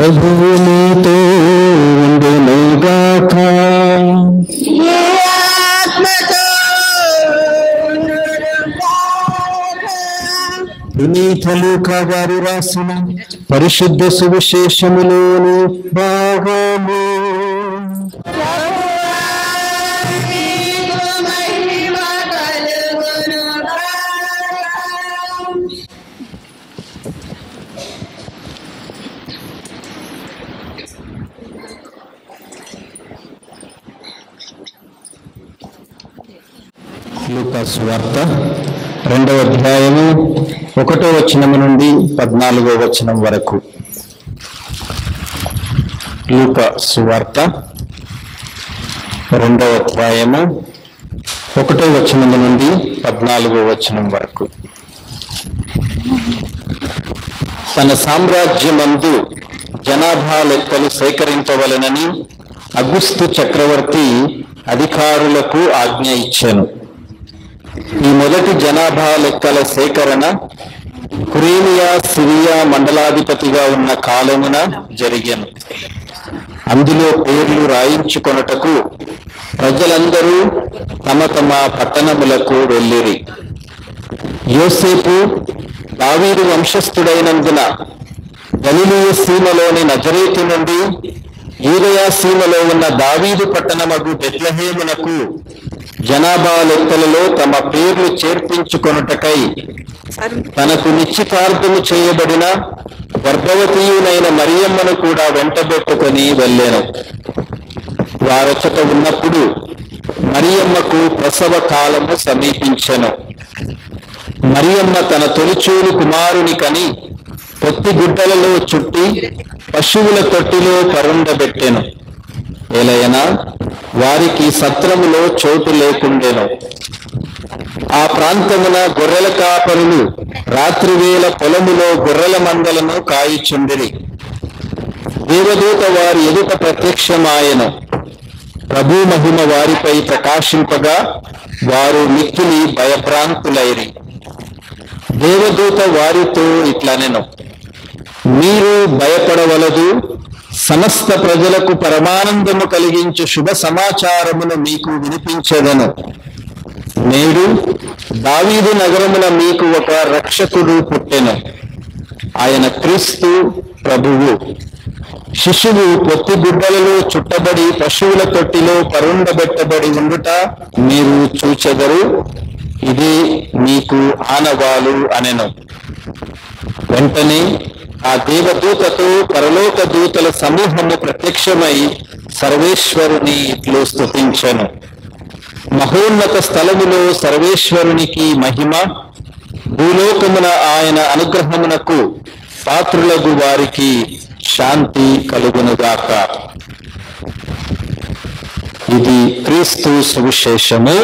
ప్రభువు నీతో ఉండునుగాక పునీతలు గారు రాసిన పరిశుద్ధ సువిశేషములోని భాగము లూకాసు వార్త రెండవ అధ్యాయము ఒకటో వచనము నుండి పద్నాలుగో వచనం వరకు లూకా సువార్త రెండవ అధ్యాయము ఒకటో వచనము నుండి పద్నాలుగో వచనం వరకు తన సామ్రాజ్యమందు జనాభా లెక్కలు సేకరించవలెనని అగుస్తు చక్రవర్తి అధికారులకు ఆజ్ఞ ఇచ్చాను ఈ మొదటి జనాభా లెక్కల సేకరణ కురేనియా సిరియా మండలాధిపతిగా ఉన్న కాలమున జరిగాను అందులో పేర్లు రాయించుకొనుటకు ప్రజలందరూ తమ తమ పట్టణములకు వెళ్ళిరి యోసేపు దావీదు వంశస్థుడైనందున గలిలియ సీమలోని నజరేతు నుండి యూదయా సీమలో ఉన్న దావీదు పట్టణమగు బెత్లహేమునకు జనాభా లెక్కలలో తమ పేర్లు చేర్పించుకొనుటకై తనకు నిశ్చితార్థము చేయబడిన గర్భవతీయునైన మరియమ్మను కూడా వెంటబెట్టుకొని వెళ్ళాను వారొచ్చట ఉన్నప్పుడు మరియమ్మకు ప్రసవ కాలము సమీపించెను మరియమ్మ తన తొలిచూలు కుమారుని కని పొత్తి గుడ్డలలో చుట్టి పశువుల తొట్టిలో పరుండబెట్టెను ఏలయనా వారికి సత్రములో చోటు లేకుండెను ఆ ప్రాంతమున గొర్రెల కాపరులు రాత్రివేళ పొలములో గొర్రెల మందలను కాయిచుండిరి దేవదూత వారి ఎదుట ప్రత్యక్షమాయను ప్రభు మహిమ వారిపై ప్రకాశింపగా వారు మిక్కిలి భయభ్రాంతులైరి దేవదూత వారితో ఇట్లనెను మీరు భయపడవలదు సమస్త ప్రజలకు పరమానందము కలిగించు శుభ సమాచారమును మీకు వినిపించదను నేడు దావీదు నగరమున మీకు ఒక రక్షకుడు పుట్టెను ఆయన క్రీస్తు ప్రభువు శిశువు పొత్తి గుడ్డలలో చుట్టబడి పశువుల తొట్టిలో పరుండబెట్టబడి ఉండుట మీరు చూచెదరు ఇది మీకు ఆనవాలు అనెను వెంటనే ఆ దేవదూతతో పరలోక దూతల సమూహము ప్రత్యక్షమై సర్వేశ్వరుని ఇట్లు స్తుతించెను మహోన్నత స్థలములో సర్వేశ్వరునికి మహిమ భూలోకమున ఆయన అనుగ్రహమునకు పాత్రులగు వారికి శాంతి కలుగునుగాక ఇది క్రీస్తు సువిశేషము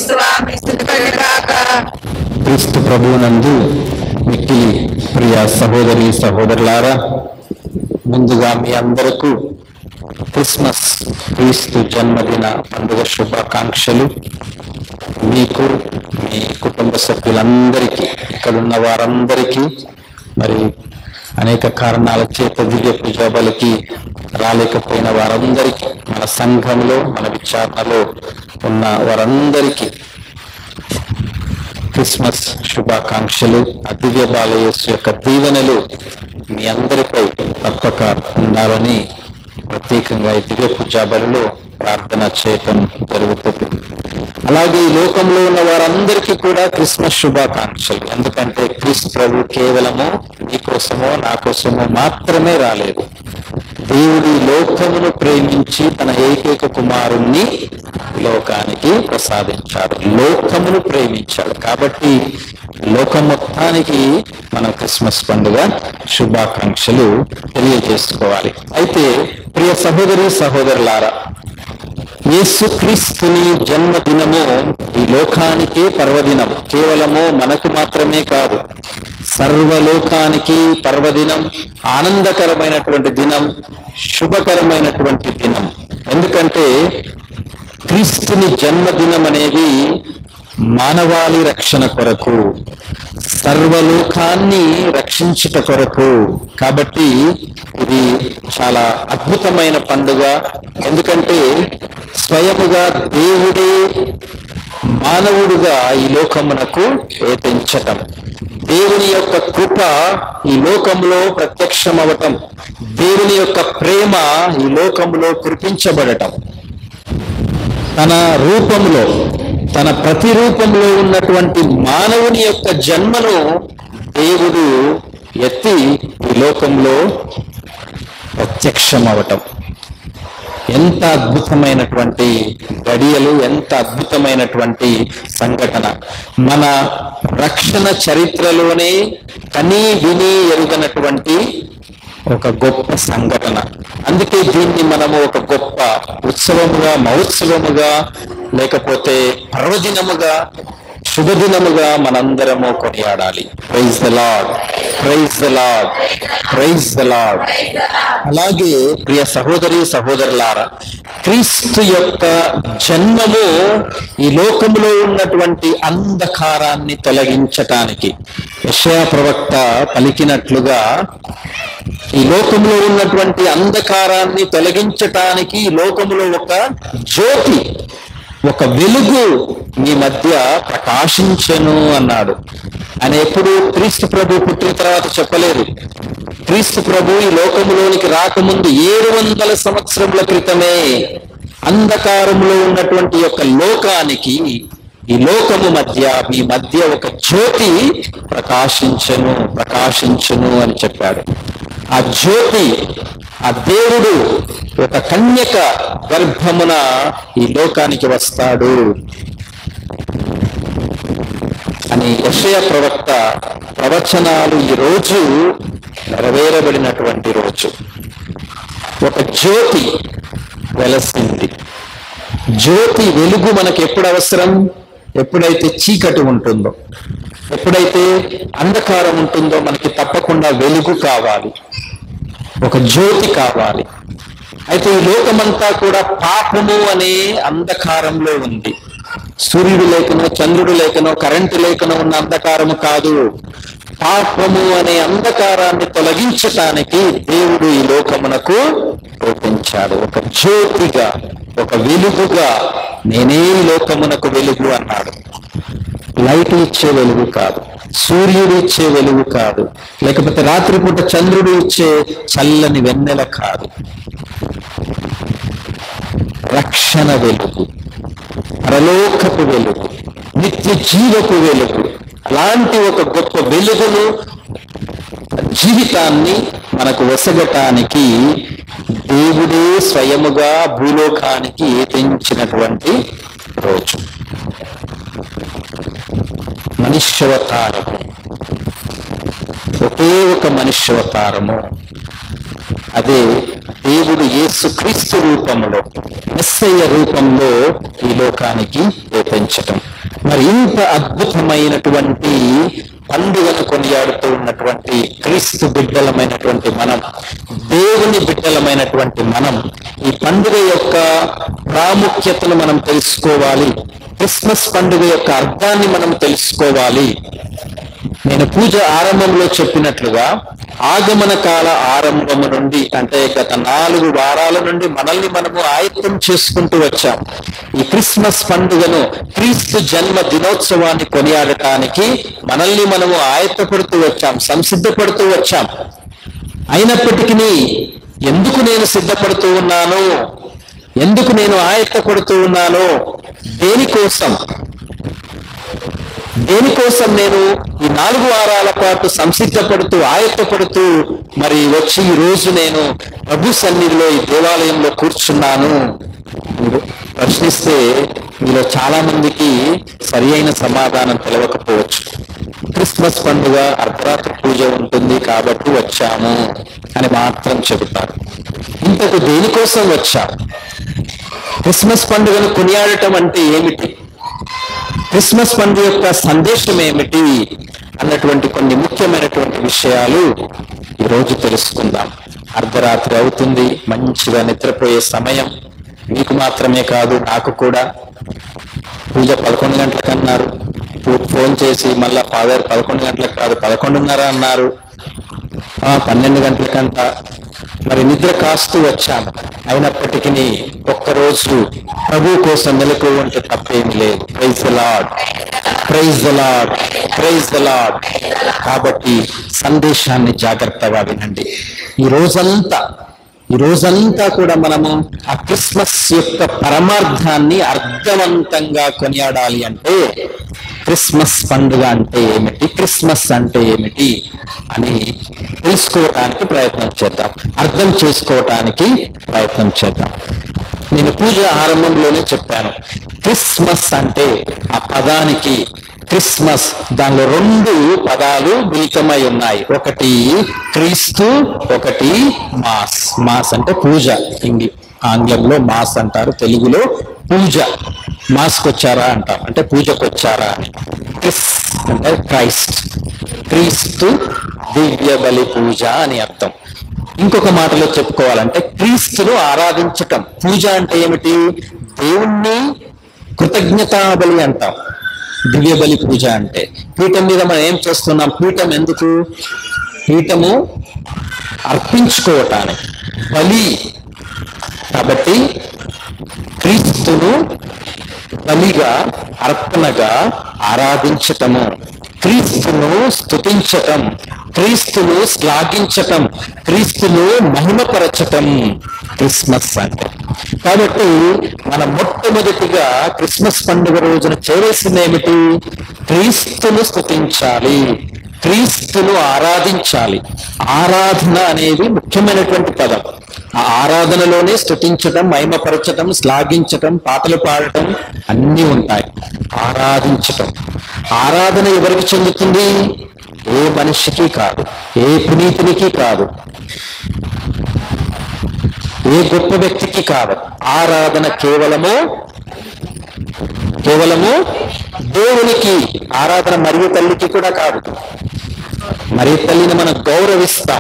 క్రీస్తు ప్రభువునందు మిక్కిలి ప్రియ సహోదరి సహోదరులారా ముందుగా మీ అందరకు క్రిస్మస్ క్రీస్తు జన్మదిన పండుగ శుభాకాంక్షలు మీకు మీ కుటుంబ సభ్యులందరికీ ఇక్కడున్న వారందరికీ మరి అనేక కారణాల చేత దివ్య పూజాబలికి రాలేకపోయిన వారందరికీ మన సంఘంలో మన విచారణలో ఉన్న వారందరికీ క్రిస్మస్ శుభాకాంక్షలు ఆ దివ్య బాలయేసు యొక్క దీవెనలు మీ అందరిపై తప్పక ఉండాలని ప్రత్యేకంగా ఈ దివ్య పూజాబలిలో ప్రార్థన చేయటం జరుగుతుంది అలాగే ఈ లోకంలో ఉన్న వారందరికీ కూడా క్రిస్మస్ శుభాకాంక్షలు ఎందుకంటే క్రీస్తు ప్రభు కేవలము నీ కోసమో నా కోసమో మాత్రమే రాలేదు దేవుడు ఈ లోకమును ప్రేమించి తన ఏకైక కుమారుణ్ణి లోకానికి ప్రసాదించాడు లోకమును ప్రేమించాడు కాబట్టి లోకం మొత్తానికి మనం క్రిస్మస్ పండుగ శుభాకాంక్షలు తెలియజేసుకోవాలి అయితే ప్రియ సహోదరి సహోదరులారా యేసుక్రీస్తుని జన్మదినము ఈ లోకానికే పర్వదినం కేవలము మనకు మాత్రమే కాదు సర్వలోకానికి పర్వదినం ఆనందకరమైనటువంటి దినం శుభకరమైనటువంటి దినం ఎందుకంటే క్రీస్తుని జన్మదినం అనేది మానవాళి రక్షణ కొరకు సర్వలోకాన్ని రక్షించుట కొరకు కాబట్టి ఇది చాలా అద్భుతమైన పండుగ ఎందుకంటే స్వయముగా దేవుడే మానవుడుగా ఈ లోకమునకు ఏతించటం దేవుని యొక్క కృప ఈ లోకంలో ప్రత్యక్షమవటం దేవుని యొక్క ప్రేమ ఈ లోకంలో కురిపించబడటం తన రూపంలో తన ప్రతిరూపంలో ఉన్నటువంటి మానవుని యొక్క జన్మను దేవుడు ఎత్తి ఈ లోకంలో ప్రత్యక్షమవటం ఎంత అద్భుతమైనటువంటి గడియలు ఎంత అద్భుతమైనటువంటి సంఘటన మన రక్షణ చరిత్రలోనే కనీ విని ఎరుగనటువంటి ఒక గొప్ప సంఘటన అందుకే దీన్ని మనము ఒక గొప్ప ఉత్సవముగా మహోత్సవముగా లేకపోతే పర్వదినముగా శుభదినముగా మనందరము కొనియాడాలి praise the lord praise the lord praise the lord అలాగే ప్రియ సహోదరి సహోదరులారా క్రీస్తు యొక్క జన్మము ఈ లోకంలో ఉన్నటువంటి అంధకారాన్ని తొలగించటానికి యెషయా ప్రవక్త పలికినట్లుగా ఈ లోకంలో ఉన్నటువంటి అంధకారాన్ని తొలగించటానికి ఈ లోకంలో ఒక జ్యోతి ఒక వెలుగు మీ మధ్య ప్రకాశించను అన్నాడు ఆయన ఎప్పుడు క్రీస్తు ప్రభు పుట్టిన తర్వాత చెప్పలేదు క్రీస్తు ప్రభు ఈ లోకములోనికి రాకముందు ఏడు వందల సంవత్సరముల క్రితమే అంధకారంలో ఉన్నటువంటి యొక్క లోకానికి ఈ లోకము మధ్య మీ మధ్య ఒక జ్యోతి ప్రకాశించను ప్రకాశించును అని చెప్పాడు ఆ జ్యోతి ఆ దేవుడు ఒక కన్యక గర్భమున ఈ లోకానికి వస్తాడు అని యషయ ప్రవక్త ప్రవచనాలు ఈ రోజు నెరవేరబడినటువంటి రోజు ఒక జ్యోతి వెలసింది జ్యోతి వెలుగు మనకు ఎప్పుడు అవసరం ఎప్పుడైతే చీకటి ఉంటుందో ఎప్పుడైతే అంధకారం ఉంటుందో మనకి తప్పకుండా వెలుగు కావాలి ఒక జ్యోతి కావాలి అయితే ఈ లోకమంతా కూడా పాపము అనే అంధకారంలో ఉంది సూర్యుడు లేకనో చంద్రుడు లేకనో కరెంటు లేకనో ఉన్న అంధకారము కాదు పాపము అనే అంధకారాన్ని తొలగించటానికి దేవుడు ఈ లోకమునకు రూపించాడు ఒక జ్యోతిగా ఒక వెలుగుగా నేనే ఈ లోకమునకు వెలుగు అన్నాడు లైట్ ఇచ్చే వెలుగు కాదు సూర్యుడు ఇచ్చే వెలుగు కాదు లేకపోతే రాత్రిపూట చంద్రుడు ఇచ్చే చల్లని వెన్నెల కాదు రక్షణ వెలుగు పరలోకపు వెలుగు నిత్య జీవపు వెలుగు అలాంటి ఒక గొప్ప వెలుగును జీవితాన్ని మనకు వసగటానికి దేవుడే స్వయముగా భూలోకానికి ఏతించినటువంటి రోజు మనుష్యవతారము ఒకే ఒక మనుష్యవతారము అదే దేవుడు యేసు క్రీస్తు రూపంలో మెస్సయ్య రూపంలో ఈ లోకానికి ఏపించటం మరి ఇంత అద్భుతమైనటువంటి పండుగను కొనియాడుతూ ఉన్నటువంటి క్రీస్తు బిడ్డలమైనటువంటి మనం దేవుని బిడ్డలమైనటువంటి మనం ఈ పండుగ యొక్క ప్రాముఖ్యతను మనం తెలుసుకోవాలి క్రిస్మస్ పండుగ యొక్క అర్థాన్ని మనం తెలుసుకోవాలి నేను పూజ ఆరంభంలో చెప్పినట్లుగా ఆగమన కాల ఆరంభము నుండి అంటే గత నాలుగు వారాల నుండి మనల్ని మనము ఆయత్తం చేసుకుంటూ వచ్చాం ఈ క్రిస్మస్ పండుగను క్రీస్తు జన్మ దినోత్సవాన్ని కొనియాడటానికి మనల్ని మనము ఆయత్తపడుతూ వచ్చాం సంసిద్ధపడుతూ వచ్చాం అయినప్పటికీ ఎందుకు నేను సిద్ధపడుతూ ఉన్నాను ఎందుకు నేను ఆయత్తపడుతూ ఉన్నాను దేనికోసం దేనికోసం నేను ఈ నాలుగు వారాల పాటు సంసిద్ధపడుతూ ఆయత్తపడుతూ మరి వచ్చి ఈ రోజు నేను ప్రభు సన్నిధిలో ఈ దేవాలయంలో కూర్చున్నాను మీరు ప్రశ్నిస్తే మీలో చాలా మందికి సరి అయిన సమాధానం తెలవకపోవచ్చు క్రిస్మస్ పండుగ అర్ధరాత్రి పూజ ఉంటుంది కాబట్టి వచ్చాము అని మాత్రం చెబుతారు ఇంతకు దేనికోసం వచ్చాం క్రిస్మస్ పండుగను కొనియాడటం అంటే ఏమిటి క్రిస్మస్ పండుగ యొక్క సందేశం ఏమిటి అన్నటువంటి కొన్ని ముఖ్యమైనటువంటి విషయాలు ఈరోజు తెలుసుకుందాం అర్ధరాత్రి అవుతుంది మంచిగా నిద్రపోయే సమయం మీకు మాత్రమే కాదు నాకు కూడా పూజ పదకొండు గంటలకు అన్నారు ఫో- ఫోన్ చేసి మళ్ళా ఫాదర్ పదకొండు గంటలకు కాదు పదకొండున్నర అన్నారు ఆ, పన్నెండు గంటలకంట మరి నిద్ర కాస్తూ వచ్చాను అయినప్పటికీ ఒక్కరోజు ప్రభు కోసం మెలకు ఉంటే తప్పేమి లేదు praise the lord praise the lord praise the lord కాబట్టి సందేశాన్ని జాగ్రత్తగా వినండి ఈ రోజంతా ఈ రోజంతా కూడా మనము ఆ క్రిస్మస్ యొక్క పరమార్థాన్ని అర్థవంతంగా కొనియాడాలి అంటే క్రిస్మస్ పండుగ అంటే ఏమిటి క్రిస్మస్ అంటే ఏమిటి అని తెలుసుకోవటానికి ప్రయత్నం చేద్దాం అర్థం చేసుకోవటానికి ప్రయత్నం చేద్దాం నేను పూజ ఆరంభంలోనే చెప్పాను క్రిస్మస్ అంటే ఆ పదానికి క్రిస్మస్ దానిలో రెండు పదాలు మిళితమై ఉన్నాయి ఒకటి క్రీస్తు ఒకటి మాస్ మాస్ అంటే పూజ ఇంగి ఆంగ్లంలో మాస్ అంటారు తెలుగులో పూజ మాస్కి వచ్చారా అంటాం అంటే పూజకు వచ్చారా అని క్రిస్ అంటే క్రైస్ట్ క్రీస్తు దివ్య బలి పూజ అని అర్థం ఇంకొక మాటలో చెప్పుకోవాలంటే క్రీస్తును ఆరాధించటం పూజ అంటే ఏమిటి దేవుణ్ణి కృతజ్ఞతాబలి అంటాం దివ్య బలి పూజ అంటే పీఠం మీద మనం ఏం చేస్తున్నాం పీఠం ఎందుకు పీఠము అర్పించుకోవటానికి బలి కాబట్టి క్రీస్తును బలిగా అర్పణగా ఆరాధించటము క్రీస్తును స్తుతించటం క్రీస్తును శ్లాఘించటం క్రీస్తును మహిమపరచటం క్రిస్మస్ అంటే కాబట్టి మనం మొట్టమొదటిగా క్రిస్మస్ పండుగ రోజున చేయవలసింది ఏమిటి క్రీస్తును స్తుతించాలి క్రీస్తును ఆరాధించాలి ఆరాధన అనేది ముఖ్యమైనటువంటి పదం ఆ ఆరాధనలోనే స్తుతించటం మహిమపరచటం శ్లాఘించటం పాటలు పాడటం అన్నీ ఉంటాయి ఆరాధించటం ఆరాధన ఎవరికి చెందుతుంది ఏ మనిషికి కాదు ఏ పునీతునికి కాదు ఏ గొప్ప వ్యక్తికి కాదు ఆరాధన కేవలము కేవలము దేవునికి ఆరాధన మరియు తల్లికి కూడా కాదు మరియు తల్లిని మనం గౌరవిస్తాం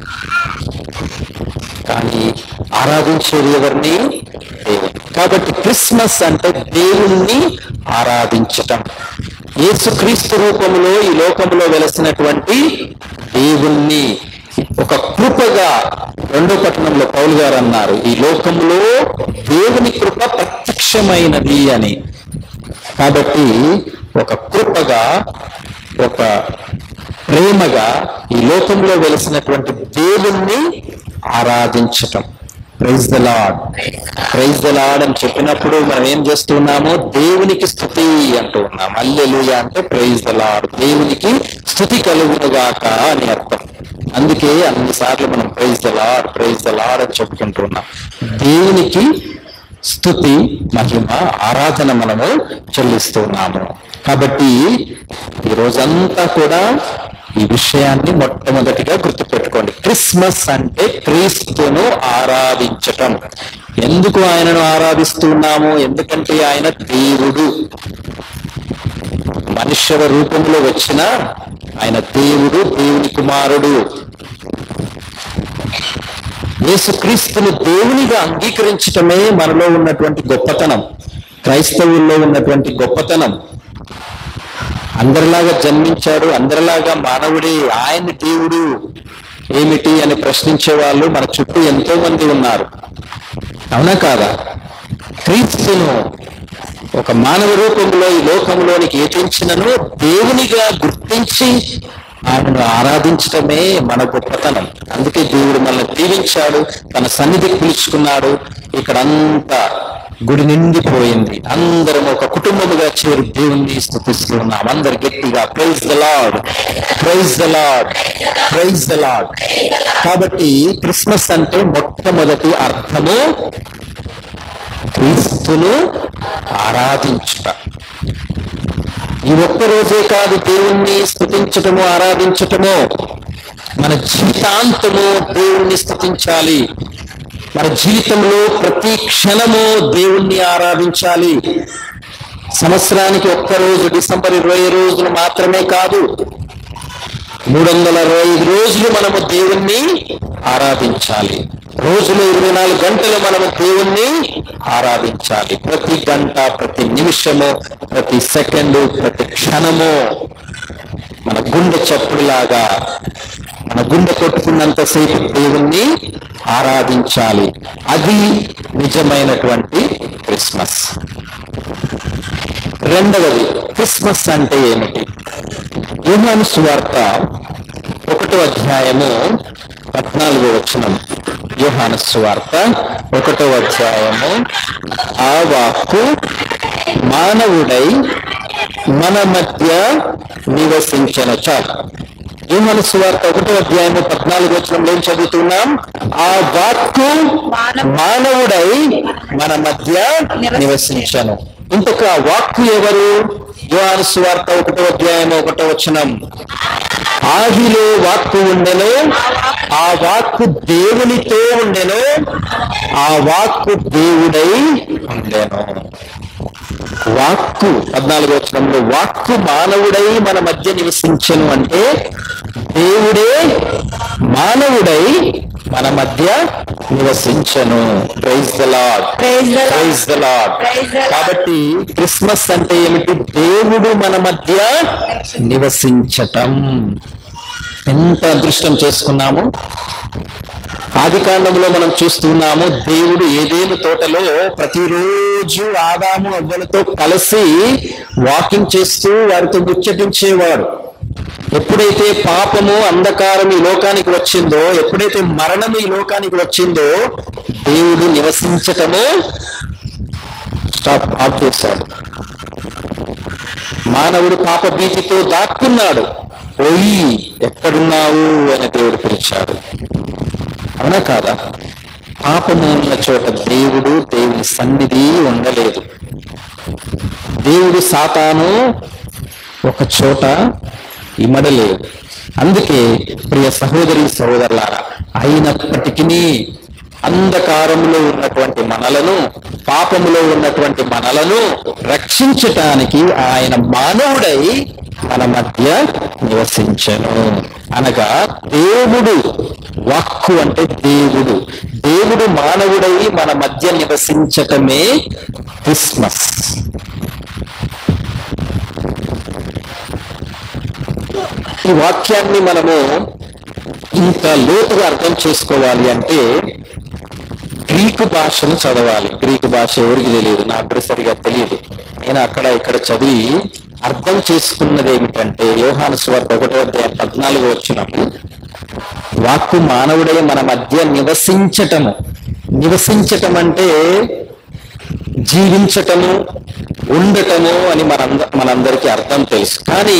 కానీ ఆరాధించేది ఎవరిని దేవుని కాబట్టి క్రిస్మస్ అంటే దేవుణ్ణి ఆరాధించటం యేసుక్రీస్తు రూపంలో ఈ లోకంలో వెలసినటువంటి దేవుణ్ణి ఒక కృపగా రెండో పట్టణంలో పౌలు గారు అన్నారు ఈ లోకంలో దేవుని కృప ప్రత్యక్షమైనది అని కాబట్టి ఒక కృపగా ఒక ప్రేమగా ఈ లోకంలో వెలిసినటువంటి దేవుణ్ణి ఆరాధించటం praise the lord praise the lord అని చెప్పినప్పుడు మనం ఏం చేస్తున్నామో దేవునికి స్థుతి అంటూ ఉన్నాం అల్లెలుయ అంటే ప్రైజ్ ద లాడ్ దేవునికి స్థుతి కలుగునుగాక అని అర్థం అందుకే అన్నిసార్లు మనం praise the lord praise the lord అని చెప్పుకుంటున్నాం దేవునికి స్థుతి మహిమ ఆరాధన మనము చెల్లిస్తున్నాము కాబట్టి ఈ రోజంతా కూడా ఈ విషయాన్ని మొట్టమొదటిగా గుర్తుపెట్టుకోండి క్రిస్మస్ అంటే క్రీస్తును ఆరాధించటం ఎందుకు ఆయనను ఆరాధిస్తున్నాము ఎందుకంటే ఆయన దేవుడు మనుష్య రూపంలో వచ్చిన ఆయన దేవుడు దేవుని కుమారుడు యేసుక్రీస్తును దేవునిగా అంగీకరించటమే మనలో ఉన్నటువంటి గొప్పతనం క్రైస్తవుల్లో ఉన్నటువంటి గొప్పతనం అందరిలాగా జన్మించాడు అందరిలాగా మానవుడే ఆయన దేవుడు ఏమిటి అని ప్రశ్నించే వాళ్ళు మన చుట్టూ ఎంతో మంది ఉన్నారు అవునా కాదా క్రీస్తును ఒక మానవ రూపంలో ఈ లోకంలోనికి ఏతించినను దేవునిగా గుర్తించి ఆయనను ఆరాధించటమే మన గొప్పతనం అందుకే దేవుడు మనల్ని దీవించాడు తన సన్నిధికి పిలుచుకున్నాడు ఇక్కడ అంతా గుడి నిండిపోయింది అందరం ఒక కుటుంబముగా చేరి దేవుణ్ణి స్థుతిస్తూ ఉన్నాం అందరు గట్టిగా praise the lord praise the lord praise the lord కాబట్టి క్రిస్మస్ అంటే మొట్టమొదటి అర్థము క్రీస్తును ఆరాధించుట ఈ ఒక్క రోజే కాదు దేవుణ్ణి స్థుతించటము ఆరాధించటము మన జీవితాంతము దేవుణ్ణి స్థుతించాలి మన జీవితంలో ప్రతి క్షణము దేవుణ్ణి ఆరాధించాలి సంవత్సరానికి ఒక్క రోజు డిసెంబర్ ఇరవై రోజులు మాత్రమే కాదు మూడు వందల అరవై ఐదు రోజులు మనము దేవుణ్ణి ఆరాధించాలి రోజులో ఇరవై నాలుగు గంటలు మనము దేవుణ్ణి ఆరాధించాలి ప్రతి గంట ప్రతి నిమిషము ప్రతి సెకండు ప్రతి క్షణము మన గుండె చప్పుడులాగా మన గుండె కొట్టుకున్నంతసేపు దేవుణ్ణి ఆరాధించాలి అది నిజమైనటువంటి క్రిస్మస్ రెండవది క్రిస్మస్ అంటే ఏమిటి యోహాను సువార్త ఒకటో అధ్యాయము పద్నాలుగో వచనం యోహాను సువార్త ఒకటో అధ్యాయము ఆ వాక్కు మానవుడై మన మధ్య నివసించను చాలు యోహాను సువార్త ఒకటో అధ్యాయము పద్నాలుగు వచనంలో ఏం చదువుతున్నాం ఆ వాక్కు మానవుడై మన మధ్య నివసించను ఇంతకు ఆ వాక్కు ఎవరు యోహాను సువార్త ఒకటో అధ్యాయం ఒకటో వచనం ఆదిలో వాక్కు ఉండెను ఆ వాక్కు దేవునితో ఉండెను ఆ వాక్కు దేవుడై ఉండెను వాక్కు పద్నాలుగు వచనంలో వాక్కు మానవుడై మన మధ్య నివసించను అంటే దేవుడే మానవుడై మన మధ్య నివసించను praise the lord Praise the Lord. Praise the lord Praise the Lord. కాబట్టి క్రిస్మస్ అంటే ఏమిటి దేవుడు మన మధ్య నివసించటం ఎంత అదృష్టం చేసుకున్నాము ఆది కాండంలో మనం చూస్తున్నాము దేవుడు ఏదేను తోటలో ప్రతిరోజు ఆదాము అవ్వలతో కలిసి వాకింగ్ చేస్తూ వారితో ముచ్చటించేవాడు ఎప్పుడైతే పాపము అంధకారం ఈ లోకానికి వచ్చిందో ఎప్పుడైతే మరణం ఈ లోకానికి వచ్చిందో దేవుడు నివసించటము స్టాప్ ఆఫ్ చేశాడు మానవుడు పాప భీతితో దాక్కున్నాడు పోయి ఎక్కడున్నావు అని దేవుడు పిలిచాడు అవునా కాదా పాపము ఉన్న చోట దేవుడు దేవుని సన్నిధి ఉండలేదు దేవుడు సాతాను ఒక చోట ఇమడలేదు అందుకే ప్రియ సహోదరి సహోదరులారా అయినప్పటికీ అంధకారంలో ఉన్నటువంటి మనలను పాపములో ఉన్నటువంటి మనలను రక్షించటానికి ఆయన మానవుడై మన మధ్య నివసించను అనగా దేవుడు వాక్కు అంటే దేవుడు దేవుడు మానవుడై మన మధ్య నివసించటమే క్రిస్మస్ ఈ వాక్యాన్ని మనము ఇంత లోతుగా అర్థం చేసుకోవాలి అంటే గ్రీకు భాషను చదవాలి గ్రీకు భాష ఎవరికి తెలియదు నాకు కూడా సరిగా తెలియదు నేను అక్కడ ఇక్కడ చదివి అర్థం చేసుకున్నది ఏమిటంటే యోహాను స్వార్త ఒకటో అధ్యాయం పద్నాలుగు వచ్చినప్పుడు వాక్కు మానవుడే మన మధ్య నివసించటము నివసించటం అంటే జీవించటము ఉండటము అని మనంద మనందరికీ అర్థం తెలుసు కానీ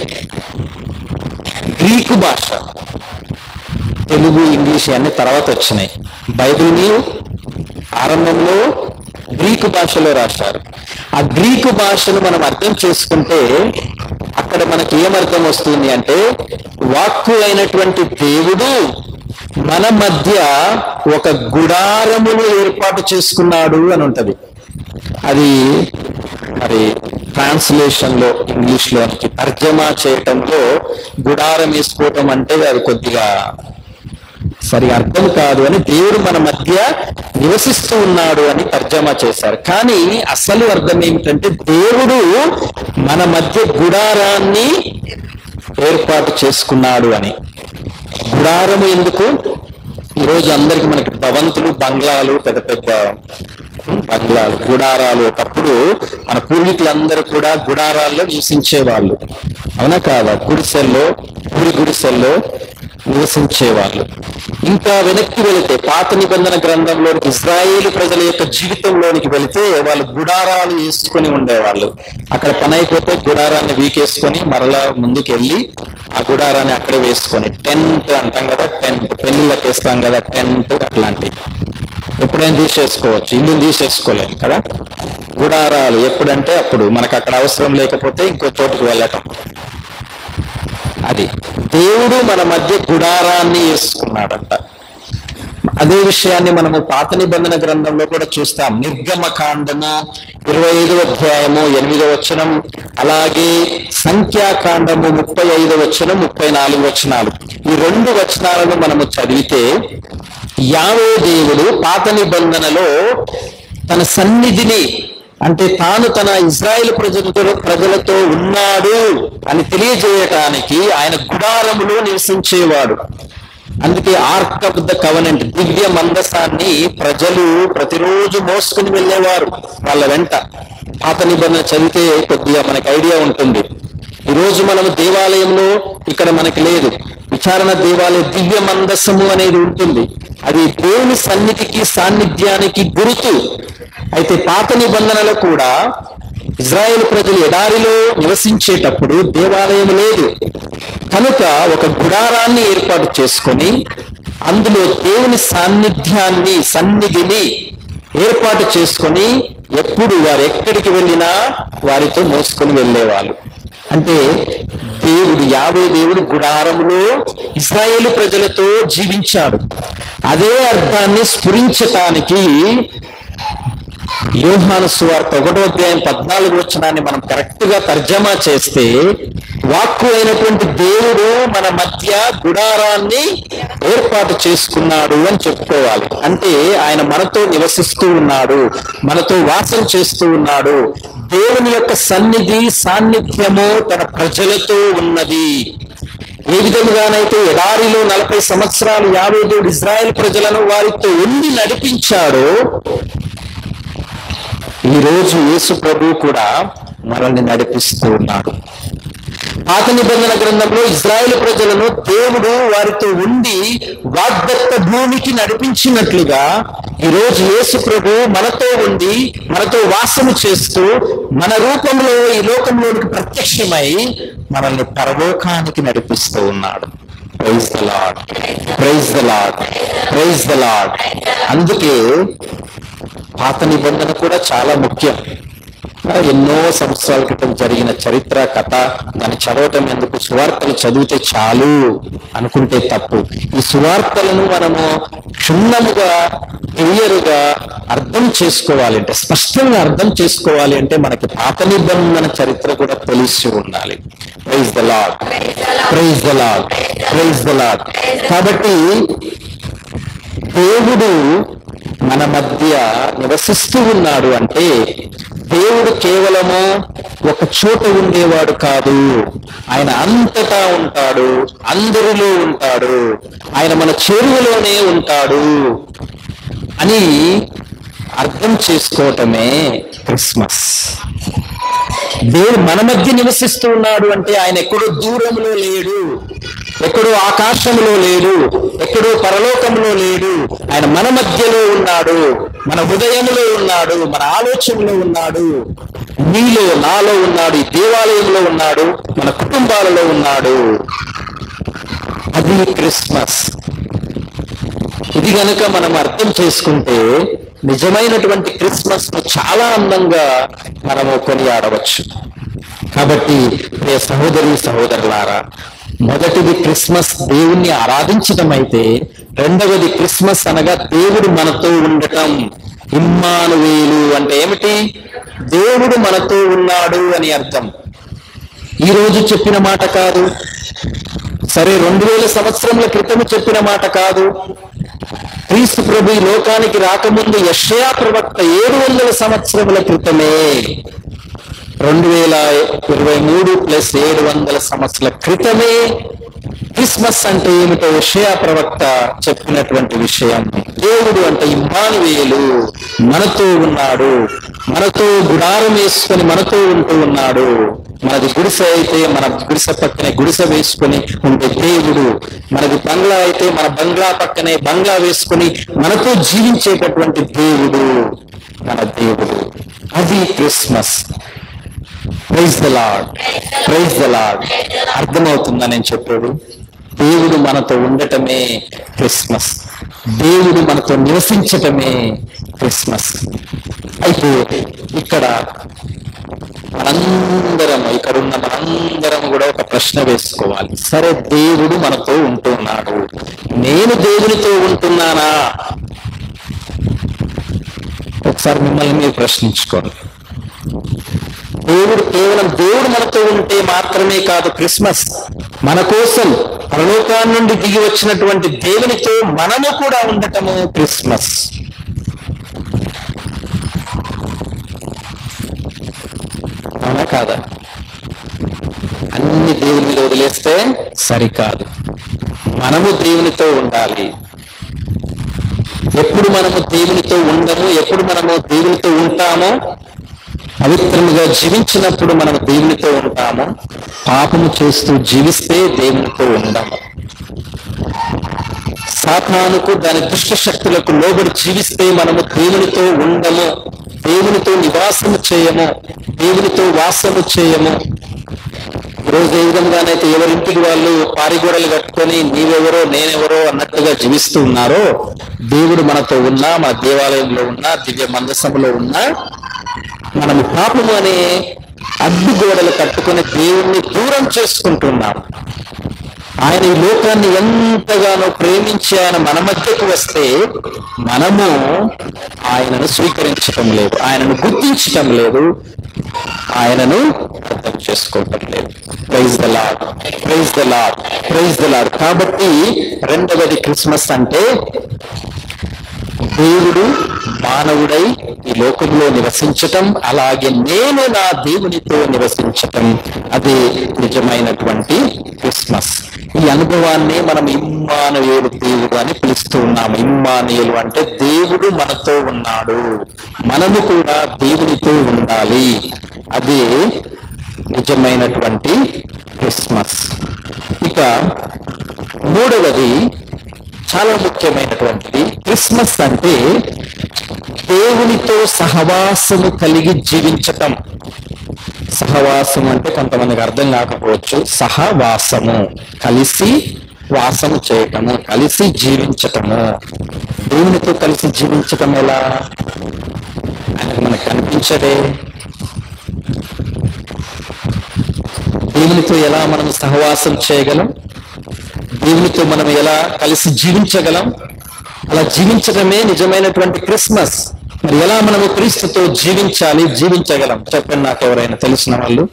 గ్రీకు భాష తెలుగు ఇంగ్లీష్ అన్ని తర్వాత వచ్చినాయి బైబిల్ని ఆరంభంలో గ్రీకు భాషలో రాశారు ఆ గ్రీకు భాషను మనం అర్థం చేసుకుంటే అక్కడ మనకి ఏమర్థం వస్తుంది అంటే వాక్కు అయినటువంటి దేవుడు మన మధ్య ఒక గుడారమును ఏర్పాటు చేసుకున్నాడు అని ఉంటది అది మరి ట్రాన్స్లేషన్ లో ఇంగ్లీష్ లోనికి తర్జమా చేయటంలో గుడారం వేసుకోవటం అంటే అది కొద్దిగా సరిగా అర్థం కాదు అని దేవుడు మన మధ్య నివసిస్తూ ఉన్నాడు అని తర్జమా చేశారు కానీ అసలు అర్థం ఏమిటంటే దేవుడు మన మధ్య గుడారాన్ని ఏర్పాటు చేసుకున్నాడు అని గుడారము ఎందుకు ఈరోజు అందరికి మనకి భవంతులు బంగ్లాలు పెద్ద పెద్ద బంగ్లాలు గుడారాలు ఒకప్పుడు మన పూర్వీకులందరూ కూడా గుడారాల్లో నివసించేవాళ్ళు అవునా కాదా గుడిసెల్లో గుడి గుడిసెల్లో నివసించేవాళ్ళు ఇంకా వెనక్కి వెళితే పాత నిబంధన గ్రంథంలో ఇజ్రాయేలు ప్రజల యొక్క జీవితంలోనికి వెళితే వాళ్ళు గుడారాలు వేసుకొని ఉండేవాళ్ళు అక్కడ పని అయిపోతే గుడారాన్ని వీకేసుకొని మరలా ముందుకు వెళ్ళి ఆ గుడారాన్ని అక్కడే వేసుకొని టెంట్ అంటాం కదా టెంట్ పెళ్లిళ్ళకి వేస్తాం కదా టెంట్ అట్లాంటివి ఎప్పుడైనా తీసేసుకోవచ్చు ఇల్లు తీసేసుకోలేము కదా గుడారాలు ఎప్పుడంటే అప్పుడు మనకు అక్కడ అవసరం లేకపోతే ఇంకో చోటుకు వెళ్ళటం అది దేవుడు మన మధ్య గుడారాన్ని వేసుకున్నాడంట అదే విషయాన్ని మనము పాత నిబంధన గ్రంథంలో కూడా చూస్తాం నిర్గమ కాండము ఇరవై ఐదు అధ్యాయము ఎనిమిదో వచనం అలాగే సంఖ్యాకాండము ముప్పై ఐదు వచనం ముప్పై నాలుగు వచనాలు ఈ రెండు వచనాలను మనము చదివితే యావే దేవుడు పాత నిబంధనలో తన సన్నిధిని అంటే తాను తన ఇజ్రాయెల్ ప్రజలతో ప్రజలతో ఉన్నాడు అని తెలియజేయటానికి ఆయన గుడారములో నివసించేవాడు అందుకే ఆర్క్ ఆఫ్ ద కవనెంట్ దివ్య మందసాన్ని ప్రజలు ప్రతిరోజు మోసుకుని వెళ్ళేవారు వాళ్ళ వెంట పాత నిబంధన చదివితే కొద్దిగా మనకి ఐడియా ఉంటుంది ఈ రోజు మనము దేవాలయంలో ఇక్కడ మనకి లేదు విచారణ దేవాలయ దివ్య మందసము అనేది ఉంటుంది అది దేవుని సన్నిధికి సాన్నిధ్యానికి గుర్తు అయితే పాత నిబంధనలో కూడా ఇజ్రాయెల్ ప్రజలు ఎడారిలో నివసించేటప్పుడు దేవాలయం లేదు కనుక ఒక గుడారాన్ని ఏర్పాటు చేసుకొని అందులో దేవుని సాన్నిధ్యాన్ని సన్నిధిని ఏర్పాటు చేసుకొని ఎప్పుడు వారు ఎక్కడికి వెళ్ళినా వారితో మోసుకొని వెళ్ళేవాళ్ళు అంటే దేవుడు యావే దేవుడు గుడారములో ఇస్రాయేలు ప్రజలతో జీవించాడు అదే అర్థాన్ని స్ఫురించటానికి యోహాను సువార్త ఒకటో అధ్యాయం పద్నాలుగు వచనాన్ని మనం కరెక్ట్ గా తర్జమా చేస్తే వాక్కు అయినటువంటి దేవుడు మన మధ్య గుడారాన్ని ఏర్పాటు చేసుకున్నాడు అని చెప్పుకోవాలి అంటే ఆయన మనతో నివసిస్తూ ఉన్నాడు మనతో వాసం చేస్తూ ఉన్నాడు దేవుని యొక్క సన్నిధి సాన్నిధ్యము తన ప్రజలతో ఉన్నది ఏ విధముగానైతే ఎడారిలో నలభై సంవత్సరాలు యాభై దేవుడు ఇజ్రాయెల్ ప్రజలను వారితో ఉండి నడిపించాడో ఈ రోజు యేసు ప్రభు కూడా మనల్ని నడిపిస్తూ ఉన్నాడు పాత నిబంధన గ్రంథంలో ఇజ్రాయేల్ ప్రజలను దేవుడు వారితో ఉండి వాగ్దత్త భూమికి నడిపించినట్లుగా ఈ రోజు యేసు ప్రభు మనతో ఉండి మనతో వాసము చేస్తూ మన రూపంలో ఈ లోకంలోనికి ప్రత్యక్షమై మనల్ని పరలోకానికి నడిపిస్తూ ఉన్నాడు praise the lord praise the lord praise the lord అందుకే పాత నిబంధన కూడా చాలా ముఖ్యం ఎన్నో సంవత్సరాల క్రితం జరిగిన చరిత్ర కథ దాన్ని చదవటం ఎందుకు సువార్తలు చదివితే చాలు అనుకుంటే తప్పు ఈ సువార్తలను మనము క్షుణ్ణముగా క్లియర్గా అర్థం చేసుకోవాలి అంటే స్పష్టంగా అర్థం చేసుకోవాలి అంటే మనకి పాత నిబంధన చరిత్ర కూడా తెలిసి ఉండాలి praise the lord praise the lord praise the lord కాబట్టి దేవుడు మన మధ్య నివసిస్తూ ఉన్నాడు అంటే దేవుడు కేవలము ఒక చోట ఉండేవాడు కాదు ఆయన అంతటా ఉంటాడు అందరిలో ఉంటాడు ఆయన మన చెరువులోనే ఉంటాడు అని అర్థం చేసుకోవటమే క్రిస్మస్ దేవుడు మన మధ్య నివసిస్తూ ఉన్నాడు అంటే ఆయన ఎక్కడో దూరంలో లేడు ఎక్కడో ఆకాశంలో లేడు ఎక్కడో పరలోకంలో లేడు ఆయన మన మధ్యలో ఉన్నాడు మన హృదయంలో ఉన్నాడు మన ఆలోచనలో ఉన్నాడు నీలో నాలో ఉన్నాడు ఈ దేవాలయంలో ఉన్నాడు మన కుటుంబాలలో ఉన్నాడు అది క్రిస్మస్ ఇది గనుక మనం అర్థం చేసుకుంటే నిజమైనటువంటి క్రిస్మస్ ను చాలా అందంగా మనము కొనియాడవచ్చు కాబట్టి ప్రియ సహోదరి సహోదరులారా మొదటిది క్రిస్మస్ దేవుణ్ణి ఆరాధించటం అయితే రెండవది క్రిస్మస్ అనగా దేవుడు మనతో ఉండటం ఇమ్మానువేలు అంటే ఏమిటి దేవుడు మనతో ఉన్నాడు అని అర్థం ఈ రోజు చెప్పిన మాట కాదు సరే రెండు వేల సంవత్సరముల క్రితం చెప్పిన మాట కాదు క్రీస్తు ప్రభు ఈ లోకానికి రాకముందు యషయా ప్రవక్త ఏడు వందల సంవత్సరముల క్రితమే రెండు వేల ఇరవై మూడు ప్లస్ ఏడు వందల సంవత్సరాల క్రితమే క్రిస్మస్ అంటే ఏమిటో విషయ ప్రవక్త చెప్పినటువంటి విషయం దేవుడు అంటే ఇమ్మానువేలు మనతో ఉన్నాడు మనతో గుడారం వేసుకొని మనతో ఉంటూ ఉన్నాడు మనది గుడిసె అయితే మన గుడిసె పక్కనే గుడిసె వేసుకొని ఉండే దేవుడు మనది బంగ్లా అయితే మన బంగ్లా పక్కనే బంగ్లా వేసుకొని మనతో జీవించేటటువంటి దేవుడు మన దేవుడు అది Christmas praise the lord praise the lord అర్థమవుతుందా నేను చెప్పాడు దేవుడు మనతో ఉండటమే క్రిస్మస్ దేవుడు మనతో నివసించటమే క్రిస్మస్ అయితే ఇక్కడ మనందరం ఇక్కడ ఉన్న మనందరం కూడా ఒక ప్రశ్న వేసుకోవాలి సరే దేవుడు మనతో ఉంటున్నాడు నేను దేవునితో ఉంటున్నానా ఒకసారి మిమ్మల్ని మీరు ప్రశ్నించుకోండి దేవుడు కేవలం దేవుడు మనతో ఉంటే మాత్రమే కాదు క్రిస్మస్ మన కోసం పరలోకాన్ని నుండి దిగి వచ్చినటువంటి దేవునితో మనము కూడా ఉండటము క్రిస్మస్ కాదా అన్ని దేవుని మీద వదిలేస్తే సరికాదు మనము దేవునితో ఉండాలి ఎప్పుడు మనము దేవునితో ఉండము ఎప్పుడు మనము దేవునితో ఉంటామో పవిత్రముగా జీవించినప్పుడు మనము దేవునితో ఉంటాము పాపము చేస్తూ జీవిస్తే దేవునితో ఉండము సాతానుకు దాని దుష్ట శక్తులకు లోబడి జీవిస్తే మనము దేవునితో ఉండము దేవునితో నివాసము చేయము దేవునితో వాసము చేయము ఈరోజు ఏ విధంగానైతే ఎవరింటికి వాళ్ళు పారిగోడలు కట్టుకొని నీవెవరో నేనెవరో అన్నట్టుగా జీవిస్తూ ఉన్నారో దేవుడు మనతో ఉన్నా మన దేవాలయంలో ఉన్నా దివ్య మందసములో ఉన్నా మనము పాపము అనే అడ్డు గోడలు కట్టుకొని దేవుణ్ణి దూరం చేసుకుంటున్నాం ఆయన ఈ లోకాన్ని ఎంతగానో ప్రేమించి ఆయన మన మధ్యకు వస్తే మనము ఆయనను స్వీకరించటం లేదు ఆయనను గుర్తించటం లేదు ఆయనను అర్థం చేసుకోవటం లేదు praise the lord praise the lord praise the lord కాబట్టి రెండవది క్రిస్మస్ అంటే దేవుడు మానవుడై ఈ లోకంలో నివసించటం అలాగే నేను నా దేవునితో నివసించటం అదే నిజమైనటువంటి క్రిస్మస్ ఈ అనుభవాన్ని మనం ఇమ్మానుయేలు దేవుడు అని పిలుస్తూ ఉన్నాము ఇమ్మానుయేలు అంటే దేవుడు మనతో ఉన్నాడు మనము కూడా దేవునితో ఉండాలి అదే నిజమైనటువంటి క్రిస్మస్ ఇక మూడవది చాలా ముఖ్యమైనటువంటిది క్రిస్మస్ అంటే దేవునితో సహవాసము కలిగి జీవించటం సహవాసం అంటే కొంతమందికి అర్థం కాకపోవచ్చు సహవాసము కలిసి వాసము చేయటము కలిసి జీవించటము దేవునితో కలిసి జీవించటం ఎలా ఆయనకు మనకు కనిపించదే దేవునితో ఎలా మనం సహవాసం చేయగలం దేవునితో మనం ఎలా కలిసి జీవించగలం అలా జీవించడమే నిజమైనటువంటి క్రిస్మస్ మరి ఎలా మనము క్రీస్తుతో జీవించాలి జీవించగలం చెప్పండి నాకు ఎవరైనా తెలిసిన వాళ్ళు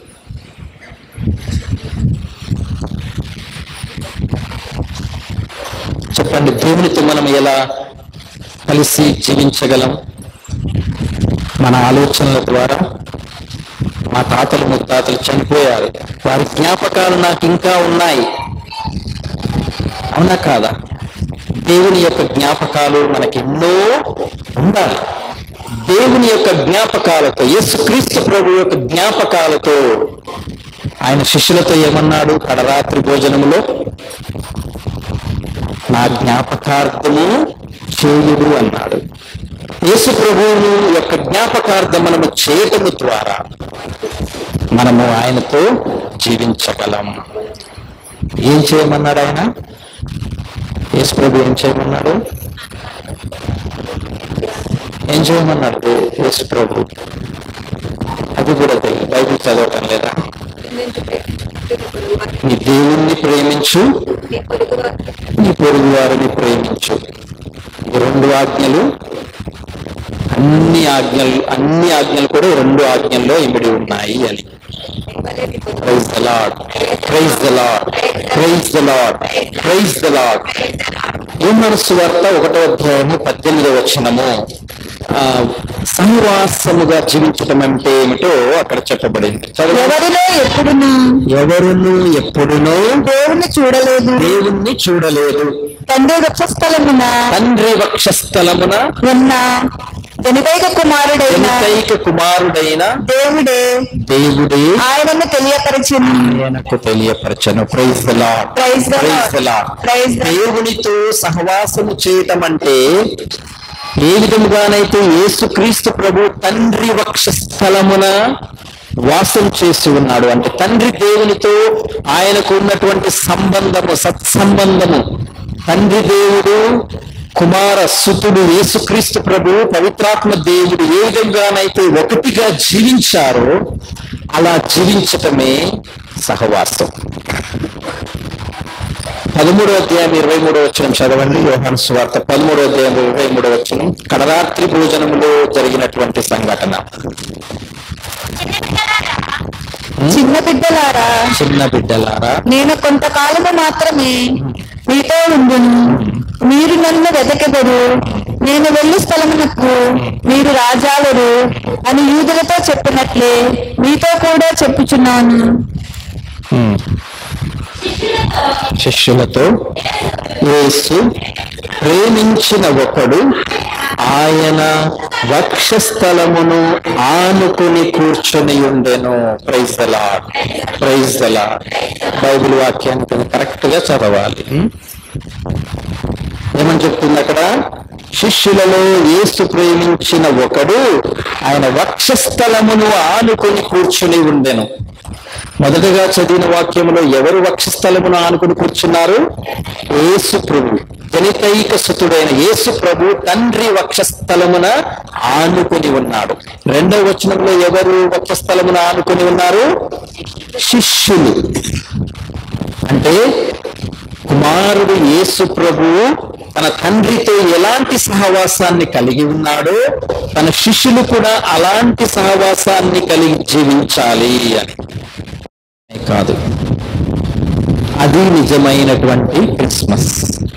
చెప్పండి దేవునితో మనం ఎలా కలిసి జీవించగలం మన ఆలోచనల ద్వారా మా తాతలు ముత్తాతలు చనిపోయారు వారి జ్ఞాపకాలు నాకు ఇంకా ఉన్నాయి అవునా కాదా దేవుని యొక్క జ్ఞాపకాలు మనకి ఎన్నో ఉండాలి దేవుని యొక్క జ్ఞాపకాలతో యేసుక్రీస్తు ప్రభు యొక్క జ్ఞాపకాలతో ఆయన శిష్యులతో ఏమన్నాడు కడరాత్రి భోజనములో నా జ్ఞాపకార్థము చేయుడు అన్నాడు యేసు ప్రభువును యొక్క జ్ఞాపకార్థం మనము చేయటము ద్వారా మనము ఆయనతో జీవించగలం ఏం చేయమన్నాడు ఆయన యేసు ప్రభు ఏం చేయమన్నాడు ఏం చేయమన్నాడు దే- యేసు ప్రభు అది కూడా తెలియదు బైబిల్ చదవటం లేదా నీ దేవుణ్ణి ప్రేమించు నీ పొరుగు వారిని ప్రేమించు ఈ రెండు ఆజ్ఞలు అన్ని ఆజ్ఞలు అన్ని ఆజ్ఞలు కూడా ఈ రెండు ఆజ్ఞల్లో ఇమిడి ఉన్నాయి అని praise the lord praise the lord praise the lord praise the lord మనసు వార్త ఒకటో అధ్యాయము పద్దెనిమిదో వచనము ఆ, సహవాసముగా జీవించటం అంటే ఏమిటో అక్కడ చెప్పబడింది చదవండి. ఎవరిలో ఎప్పుడును ఎవరును ఎప్పుడునూ దేవుణ్ణి చూడలేదు దేవుణ్ణి చూడలేదు తండ్రి వక్షస్థలమున తండ్రి వక్షస్థలమున ఉన్న జనిపైక కుమారుడైన జనితైక కుమారుడైన దేవుడే దేవుడే ఆయనను తెలియపరిచింది ఆయనకు తెలియపరచను praise the lord Praise the praise Lord. The lord Praise the Lord. దేవునితో సహవాసము చేయటం అంటే ఏ విధముగానైతే యేసుక్రీస్తు ప్రభు తండ్రి వక్షస్థలమున వాసం చేసి ఉన్నాడు అంటే తండ్రి దేవునితో ఆయనకు ఉన్నటువంటి సంబంధము సత్సంబంధము తండ్రి దేవుడు కుమార సుతుడు యేసుక్రీస్తు ప్రభు పవిత్రాత్మ దేవుడు ఏ విధంగానైతే ఒకటిగా జీవించారో అలా జీవించటమే సహవాసం పదమూడో అధ్యాయం ఇరవై మూడో వచ్చిన చదవండి యోహాను సువార్త పదమూడో అధ్యాయం ఇరవై మూడో వచ్చిన కడరాత్రి భోజనములో జరిగినటువంటి సంఘటన చిన్న బిడ్డలారా చిన్న బిడ్డలారా నేను కొంతకాలము మాత్రమే మీతో ఉండును మీరు నన్ను వెతకెదరు నేను వెళ్ళు స్థలమునకు మీరు రాజాలరు అని యూదులతో చెప్పినట్లే మీతో కూడా చెప్పుచున్నాను ఉమ్. శిష్యులతో యేసు ప్రేమించిన ఒకడు ఆయన వక్షస్థలమును ఆనుకుని కూర్చొని ఉండెను praise the lord praise the lord Bible వాక్యాన్ని కరెక్ట్ గా చదవాలి ఉమ్. ఏమని చెప్తుంది అక్కడ శిష్యులలో యేసు ప్రేమించిన ఒకడు ఆయన వక్షస్థలమును ఆనుకుని కూర్చుని ఉండెను మొదటగా చదివిన వాక్యంలో ఎవరు వక్షస్థలమును ఆనుకుని కూర్చున్నారు యేసు ప్రభు జనితైక సుతుడైన యేసు ప్రభు తండ్రి వక్షస్థలమున ఆనుకుని ఉన్నాడు రెండవ వచనంలో ఎవరు వక్షస్థలమున ఆనుకుని ఉన్నారు శిష్యులు అంటే కుమారుడు యేసు ప్రభువు తన తండ్రితో ఎలాంటి సహవాసాన్ని కలిగి ఉన్నాడో తన శిష్యులు కూడా అలాంటి సహవాసాన్ని కలిగి జీవించాలి అని కాదు అది నిజమైనటువంటి క్రిస్మస్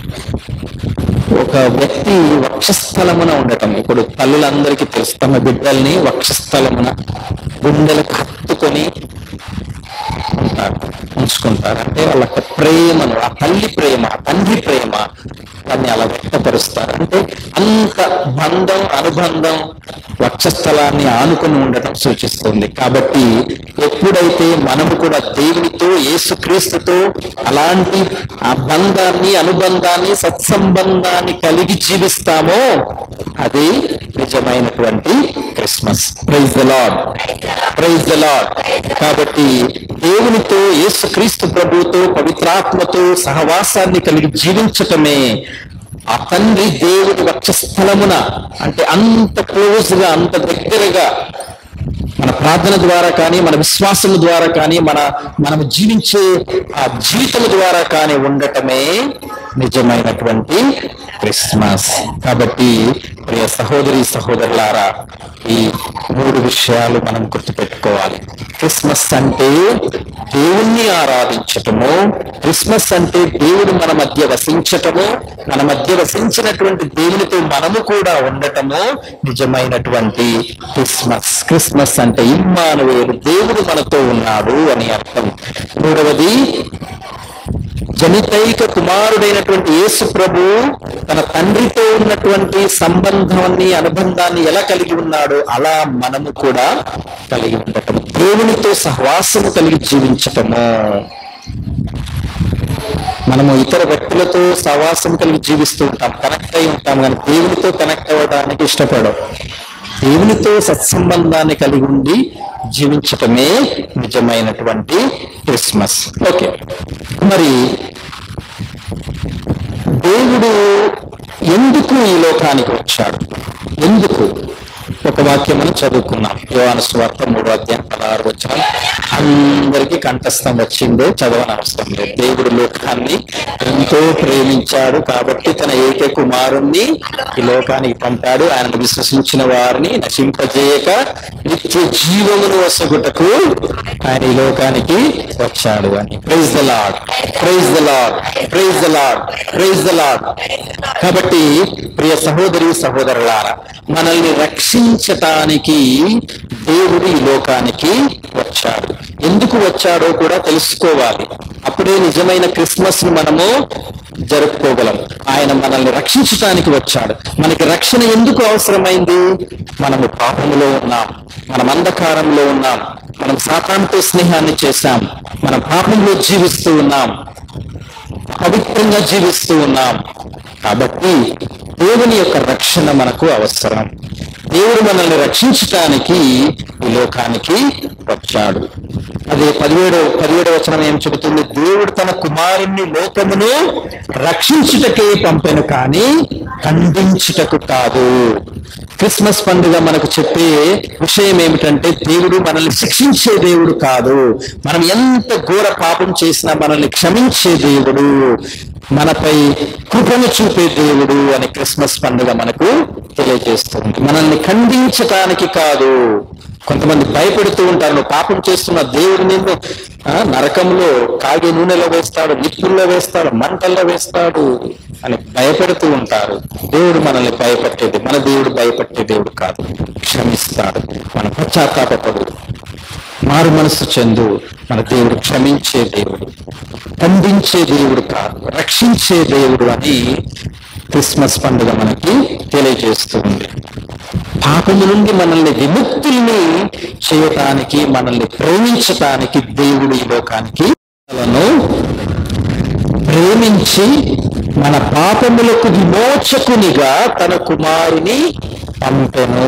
ఒక వ్యక్తి వక్షస్థలమున ఉండటం ఇప్పుడు తల్లులందరికీ తెలుసు తమ బిడ్డల్ని వక్షస్థలమున గుండెలకు హత్తుకొని ఉంటారు ఉంచుకుంటారు అంటే వాళ్ళ యొక్క ప్రేమను ఆ తల్లి ప్రేమ ఆ తండ్రి ప్రేమ దాన్ని అలా వ్యక్తపరుస్తారు అంటే అంత బంధం అనుబంధం వక్షస్థలాన్ని ఆనుకుని ఉండటం సూచిస్తుంది కాబట్టి ఎప్పుడైతే మనము కూడా దేవునితో యేసుక్రీస్తుతో అలాంటి ఆ బంధాన్ని అనుబంధాన్ని సత్సంబంధాన్ని కలిగి జీవిస్తామో అది నిజమైనటువంటి Christmas praise the lord praise the lord కాబట్టి దేవునితో యేసుక్రీస్తు ప్రభువుతో పవిత్రాత్మతో సహవాసాన్ని కలిగి జీవించటమే ఆ తండ్రి దేవుడి వక్షస్థలమున అంటే అంత క్లోజ్ గా అంత దగ్గరగా మన ప్రార్థన ద్వారా కానీ మన విశ్వాసం ద్వారా కానీ మన మనం జీవించే ఆ జీవితం ద్వారా కానీ ఉండటమే నిజమైనటువంటి క్రిస్మస్ కాబట్టి ప్రియ సహోదరి సహోదరులారా ఈ మూడు విషయాలు మనం గుర్తుపెట్టుకోవాలి క్రిస్మస్ అంటే దేవుణ్ణి ఆరాధించటము క్రిస్మస్ అంటే దేవుడు మన మధ్య వసించటము మన మధ్య వసించినటువంటి దేవునితో మనము కూడా ఉండటము నిజమైనటువంటి క్రిస్మస్ క్రిస్మస్ అంటే ఇమ్మానువేలు దేవుడు మనతో ఉన్నాడు అని అర్థం మూడవది జనితైక కుమారుడైనటువంటి యేసు ప్రభు తన తండ్రితో ఉన్నటువంటి సంబంధాన్ని అనుబంధాన్ని ఎలా కలిగి ఉన్నాడో అలా మనము కూడా కలిగి ఉండటము దేవునితో సహవాసము కలిగి జీవించటము మనము ఇతర వ్యక్తులతో సహవాసం కలిగి జీవిస్తూ ఉంటాం కనెక్ట్ అయి ఉంటాం కానీ దేవునితో కనెక్ట్ అవ్వడానికి ఇష్టపడం దేవునితో సత్సంబంధాన్ని కలిగి ఉండి జీవించటమే నిజమైనటువంటి క్రిస్మస్ ఓకే మరి దేవుడు ఎందుకు ఈ లోకానికి వచ్చాడు ఎందుకు ఒక వాక్యం మనం చదువుకున్నాం యోహాను స్వార్థ మూడో అధ్యాయం పదహారు వచ్చిన అందరికీ కంఠస్థం వచ్చిందో చదవని అవసరం లేదు దేవుడు లోకాన్ని ఎంతో ప్రేమించాడు కాబట్టి తన ఏక కుమారుణ్ణి ఈ లోకానికి పంపాడు ఆయన విశ్వసించిన వారిని నశింపజేయక నిత్య జీవమును వసగుటకు ఆయన ఈ లోకానికి వచ్చాడు అని praise the lord praise the lord praise the lord praise the lord కాబట్టి ప్రియ సహోదరి సహోదరులారా మనల్ని రక్షించటానికి దేవుడు ఈ లోకానికి వచ్చాడు ఎందుకు వచ్చాడో కూడా తెలుసుకోవాలి అప్పుడే నిజమైన క్రిస్మస్ ని మనము జరుపుకోగలం ఆయన మనల్ని రక్షించటానికి వచ్చాడు మనకి రక్షణ ఎందుకు అవసరమైంది మనము పాపములో ఉన్నాం మనం అంధకారంలో ఉన్నాం మనం సాతాంతో స్నేహాన్ని చేశాం మనం పాపంలో జీవిస్తూ ఉన్నాం పవిత్రంగా జీవిస్తూ ఉన్నాం కాబట్టి దేవుని యొక్క రక్షణ మనకు అవసరం దేవుడు మనల్ని రక్షించటానికి ఈ లోకానికి వచ్చాడు అదే పదిహేడు పదిహేడు వచనం ఏం చెబుతుంది దేవుడు తన కుమారుణ్ణి లోకమును రక్షించుటకే పంపెను కానీ ఖండించుటకు కాదు క్రిస్మస్ పండుగ మనకు చెప్పే విషయం ఏమిటంటే దేవుడు మనల్ని శిక్షించే దేవుడు కాదు మనం ఎంత ఘోర పాపం చేసినా మనల్ని క్షమించే దేవుడు మనపై కృపను చూపే దేవుడు అని క్రిస్మస్ పండుగ మనకు తెలియజేస్తుంది మనల్ని ఖండించటానికి కాదు కొంతమంది భయపెడుతూ ఉంటారు నువ్వు పాపం చేస్తున్న దేవుడు నిన్ను ఆ, నరకంలో కాగి నూనెలో వేస్తాడు నిప్పుల్లో వేస్తాడు మంటల్లో వేస్తాడు అని భయపెడుతూ ఉంటారు దేవుడు మనల్ని భయపెట్టేది మన దేవుడు భయపెట్టే దేవుడు కాదు క్షమిస్తాడు మన పశ్చాత్తాపడు మారు మనసు చెందు మన దేవుడు క్షమించే దేవుడు ఖండించే దేవుడు కాదు రక్షించే దేవుడు అని క్రిస్మస్ పండుగ మనకి తెలియజేస్తూ ఉంది పాపము నుండి మనల్ని విముక్తుల్ని చేయటానికి మనల్ని ప్రేమించటానికి దేవుడు ఈ లోకానికి మనలను ప్రేమించి మన పాపములకు విమోచకునిగా తన కుమారుని పంపెను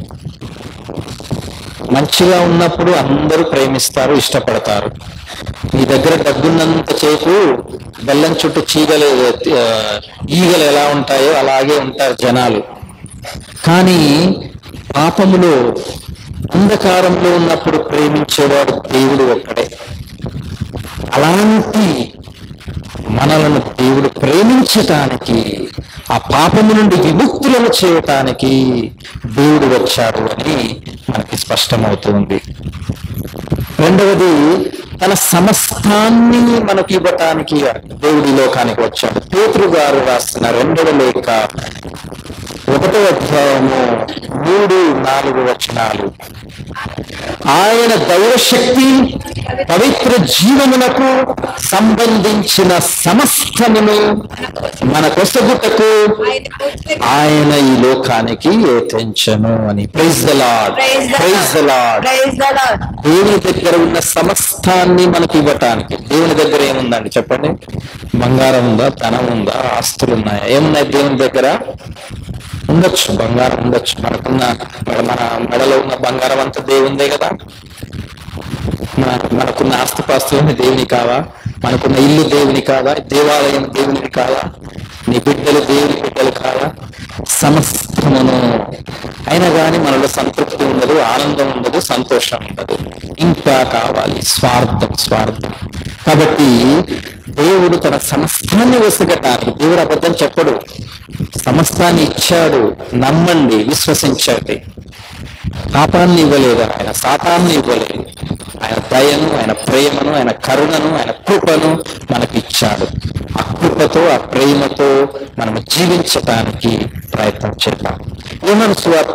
మంచిగా ఉన్నప్పుడు అందరూ ప్రేమిస్తారు ఇష్టపడతారు మీ దగ్గర డబ్బున్నంత సేపు బెల్లం చుట్టూ చీగలు ఆ, ఈగలు ఎలా ఉంటాయో అలాగే ఉంటారు జనాలు కానీ పాపములో అంధకారంలో ఉన్నప్పుడు ప్రేమించేవాడు దేవుడు ఒక్కడే అలాంటి మనలను దేవుడు ప్రేమించటానికి ఆ పాపము నుండి విముక్తులను చేయటానికి దేవుడు వచ్చాడు అని మనకి స్పష్టమవుతుంది రెండవది తన సమస్తాన్ని మనకి ఇవ్వటానికి దేవుడి లోకానికి వచ్చాడు పేతురు గారు రాసిన రెండవ లేఖ ఒకటో అధ్యాయము మూడు నాలుగు వచనాలు ఆయన దైవశక్తి పవిత్ర జీవమునకు సంబంధించిన సమస్తమును మన కొసగుటకు ఆయన ఈ లోకానికి తెంచను అని praise the lord Praise the praise the lord Praise the Lord. దేవుని దగ్గర ఉన్న సమస్తాన్ని మనకి ఇవ్వటానికి దేవుని దగ్గర ఏముందండి చెప్పండి బంగారం ఉందా ధనం ఉందా ఆస్తులు ఉన్నాయా ఏమున్నాయి దేవుని దగ్గర ఉండొచ్చు బంగారం ఉండొచ్చు మనకున్న మన- మన మెడలో ఉన్న బంగారం అంతా దేవుందే కదా మన- మనకున్న ఆస్తిపాస్తులన్నీ దేవుని కావా మనకున్న ఇల్లు దేవుని కాదా దేవాలయం దేవునికి కాదా నీ బిడ్డలు దేవుని బిడ్డలు కాదా సమస్తమును అయినా కానీ మనలో సంతృప్తి ఉండదు ఆనందం ఉండదు సంతోషం ఉండదు ఇంకా కావాలి స్వార్థం స్వార్థం కాబట్టి దేవుడు తన సమస్తాన్ని వసగటానికి దేవుడు అబద్ధం చెప్పడు సమస్తాన్ని ఇచ్చాడు నమ్మండి విశ్వసించండి పాపాన్ని ఇవ్వలేదు ఆయన శాతాన్ని ఇవ్వలేదు ఆయన దయను ఆయన ప్రేమను ఆయన కరుణను ఆయన కృపను మనకి ఇచ్చాడు ఆ కృపతో ఆ ప్రేమతో మనం జీవించటానికి ప్రయత్నం చేద్దాం యోహాను సువార్త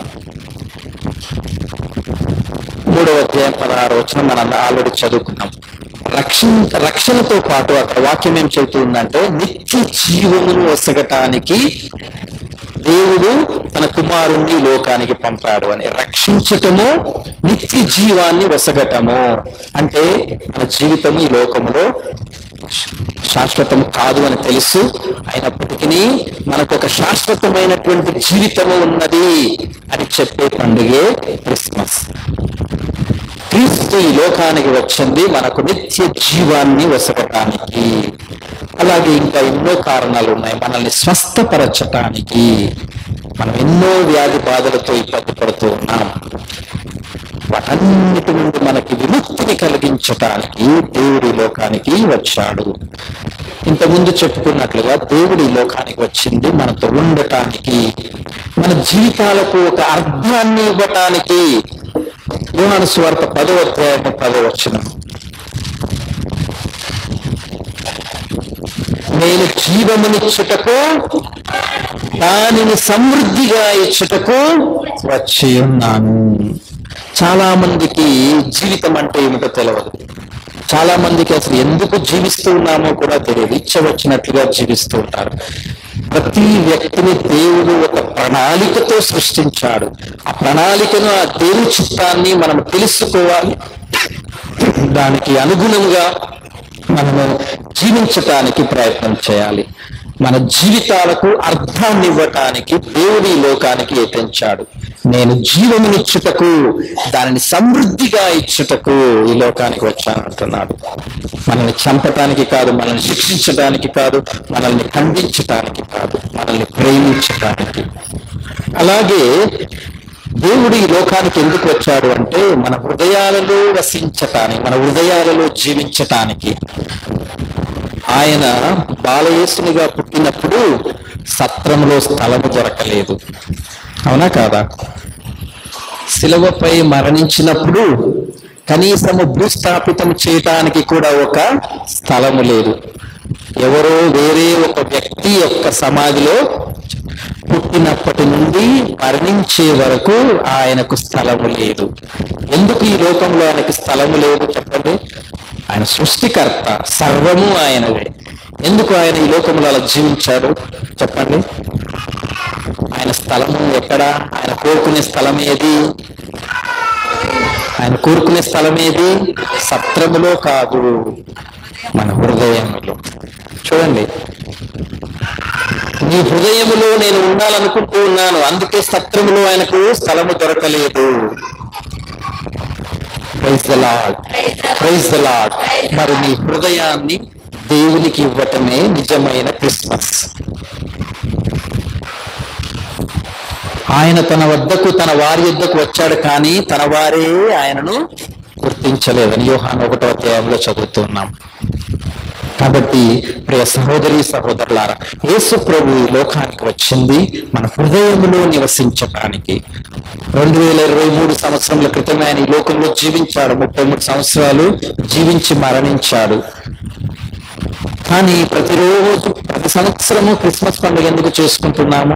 మూడవ అధ్యాయం పదహారు వచ్చిన మనం ఆల్రెడీ చదువుకున్నాం రక్షణ రక్షణతో పాటు అక్కడ వాక్యం ఏం చెబుతుందంటే నిత్య జీవమును వసగటానికి దేవుడు తన కుమారుణ్ణి ఈ లోకానికి పంపాడు అని రక్షించటము నిత్య జీవాన్ని వసగటము అంటే మన జీవితం ఈ లోకములో శాశ్వతం కాదు అని తెలుసు అయినప్పటికీ మనకు ఒక శాశ్వతమైనటువంటి జీవితము ఉన్నది అని చెప్పే పండుగే క్రిస్మస్ క్రీస్తు ఈ లోకానికి వచ్చింది మనకు నిత్య జీవాన్ని వసగటానికి అలాగే ఇంకా ఎన్నో కారణాలు ఉన్నాయి మనల్ని స్వస్థపరచటానికి మనం ఎన్నో వ్యాధి బాధలతో ఇబ్బంది పడుతూ ఉన్నాం వాటన్నిటి నుండి మనకి విముక్తిని కలిగించటానికి దేవుడి లోకానికి వచ్చాడు ఇంతకుముందు చెప్పుకున్నట్లుగా దేవుడి లోకానికి వచ్చింది మనతో ఉండటానికి మన జీవితాలకు ఒక అర్థాన్ని ఇవ్వటానికి యోహాను స్వార్థ పదో అధ్యాయం పదో వచ్చిన నేను జీవమునిచ్చుటకు దానిని సమృద్ధిగా ఇచ్చుటకు వచ్చి ఉన్నాను చాలా మందికి జీవితం అంటే ఏమిటో తెలియదు చాలా మందికి అసలు ఎందుకు జీవిస్తూ ఉన్నామో కూడా తెలియదు ఇచ్చ వచ్చినట్లుగా జీవిస్తూ ఉంటారు ప్రతి వ్యక్తిని దేవుడు ఒక ప్రణాళికతో సృష్టించాడు ఆ ప్రణాళికను ఆ దేవుని చిత్తాన్ని మనం తెలుసుకోవాలి దానికి అనుగుణంగా మనము జీవించటానికి ప్రయత్నం చేయాలి మన జీవితాలకు అర్థాన్ని ఇవ్వటానికి దేవుడి ఈ లోకానికి ఎత్తించాడు నేను జీవమునిచ్చుటకు దానిని సమృద్ధిగా ఇచ్చుటకు ఈ లోకానికి వచ్చాను అంటున్నాడు మనల్ని చంపటానికి కాదు మనల్ని శిక్షించడానికి కాదు మనల్ని ఖండించటానికి కాదు మనల్ని ప్రేమించటానికి అలాగే దేవుడు ఈ లోకానికి ఎందుకు వచ్చాడు అంటే మన హృదయాలలో వసించటానికి మన హృదయాలలో జీవించటానికి ఆయన బాలయేసునిగా పుట్టినప్పుడు సత్రంలో స్థలము దొరకలేదు అవునా కాదా శిలవపై మరణించినప్పుడు కనీసము భూస్థాపితం చేయటానికి కూడా ఒక స్థలము లేదు ఎవరో వేరే ఒక వ్యక్తి యొక్క సమాధిలో పుట్టినప్పటి నుండి మరణించే వరకు ఆయనకు స్థలము లేదు ఎందుకు ఈ లోకంలో ఆయనకు స్థలము లేదు చెప్పండి ఆయన సృష్టికర్త సర్వము ఆయనవే ఎందుకు ఆయన ఈ లోకంలో అలా జీవించాడు చెప్పండి ఆయన స్థలము ఎక్కడ ఆయన కోరుకునే స్థలం ఏది ఆయన కోరుకునే స్థలం ఏది సత్రములో కాదు మన హృదయములో చూడండి నీ హృదయములో నేను ఉండాలనుకుంటూ ఉన్నాను అందుకే సత్రములో ఆయనకు స్థలము దొరకలేదు praise the lord praise the lord మరి నీ హృదయాన్ని దేవునికి ఇవ్వటమే నిజమైన క్రిస్మస్ ఆయన తన వద్దకు తన వారి వద్దకు వచ్చాడు కానీ తన వారే ఆయనను గుర్తించలేదని యోహాన్ ఒకటో అధ్యాయంలో చదువుతున్నాం కాబట్టి ప్రియ సహోదరి సహోదరులారా యేసు ప్రభు ఈ లోకానికి వచ్చింది మన హృదయంలో నివసించటానికి రెండు వేల ఇరవై మూడు సంవత్సరముల క్రితమే ఆయన ఈ లోకంలో జీవించాడు ముప్పై మూడు సంవత్సరాలు జీవించి మరణించాడు కానీ ప్రతిరోజు ప్రతి సంవత్సరము క్రిస్మస్ పండుగ ఎందుకు చేసుకుంటున్నాము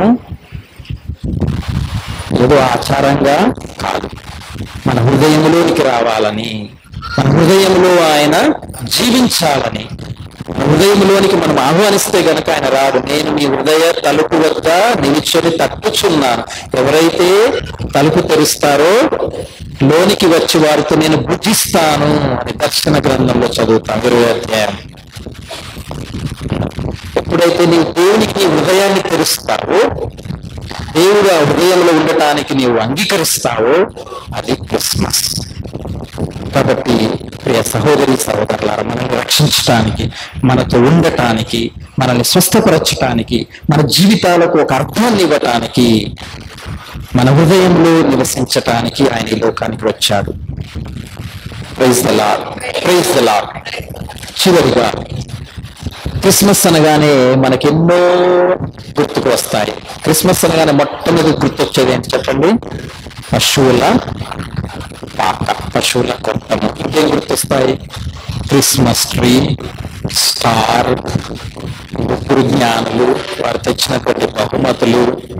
ఏదో ఆచారంగా కాదు మన హృదయంలోనికి రావాలని మన హృదయంలో ఆయన జీవించాలని మన హృదయంలోనికి మనం ఆహ్వానిస్తే గనక ఆయన రాడు నేను మీ హృదయ తలుపు వద్ద నిలిచొని తట్టుచున్నాను ఎవరైతే తలుపు తెరుస్తారో లోనికి వచ్చి వారితో నేను భుజిస్తాను అని దర్శన గ్రంథంలో చదువుతాం ఇరవై అధ్యాయం ఎప్పుడైతే నీవు దేవునికి నీ హృదయాన్ని తెరుస్తావో దేవుడు ఆ హృదయంలో ఉండటానికి నీవు అంగీకరిస్తావో అది క్రిస్మస్ కాబట్టి ప్రియ సహోదరి సహోదరులారా మనల్ని రక్షించటానికి మనతో ఉండటానికి మనల్ని స్వస్థపరచటానికి మన జీవితాలకు ఒక అర్థాన్ని ఇవ్వటానికి మన హృదయంలో నివసించటానికి ఆయన ఈ లోకానికి వచ్చాడు praise the lord praise the lord చివరిగా క్రిస్మస్ అనగానే మనకెన్నో గుర్తుకు వస్తాయి క్రిస్మస్ అనగానే మొట్టమొదటి గుర్తొచ్చేది ఏంటి చెప్పండి పశువుల పాక పశువుల కొట్టము ఇంకేం గుర్తొస్తాయి క్రిస్మస్ ట్రీ స్టార్ ముగ్గురు జ్ఞానులు వారు తెచ్చినటువంటి బహుమతులు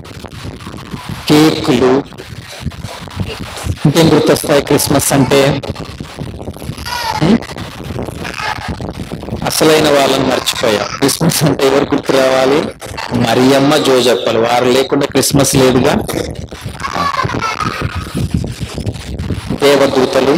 కేకులు ఇంకేం గుర్తొస్తాయి క్రిస్మస్ అంటే అసలైన వాళ్ళని మర్చిపోయాం క్రిస్మస్ అంటే ఎవరు గుర్తు రావాలి మరియమ్మ జోజప్పలు వారు లేకుండా క్రిస్మస్ లేదుగా దేవదూతలు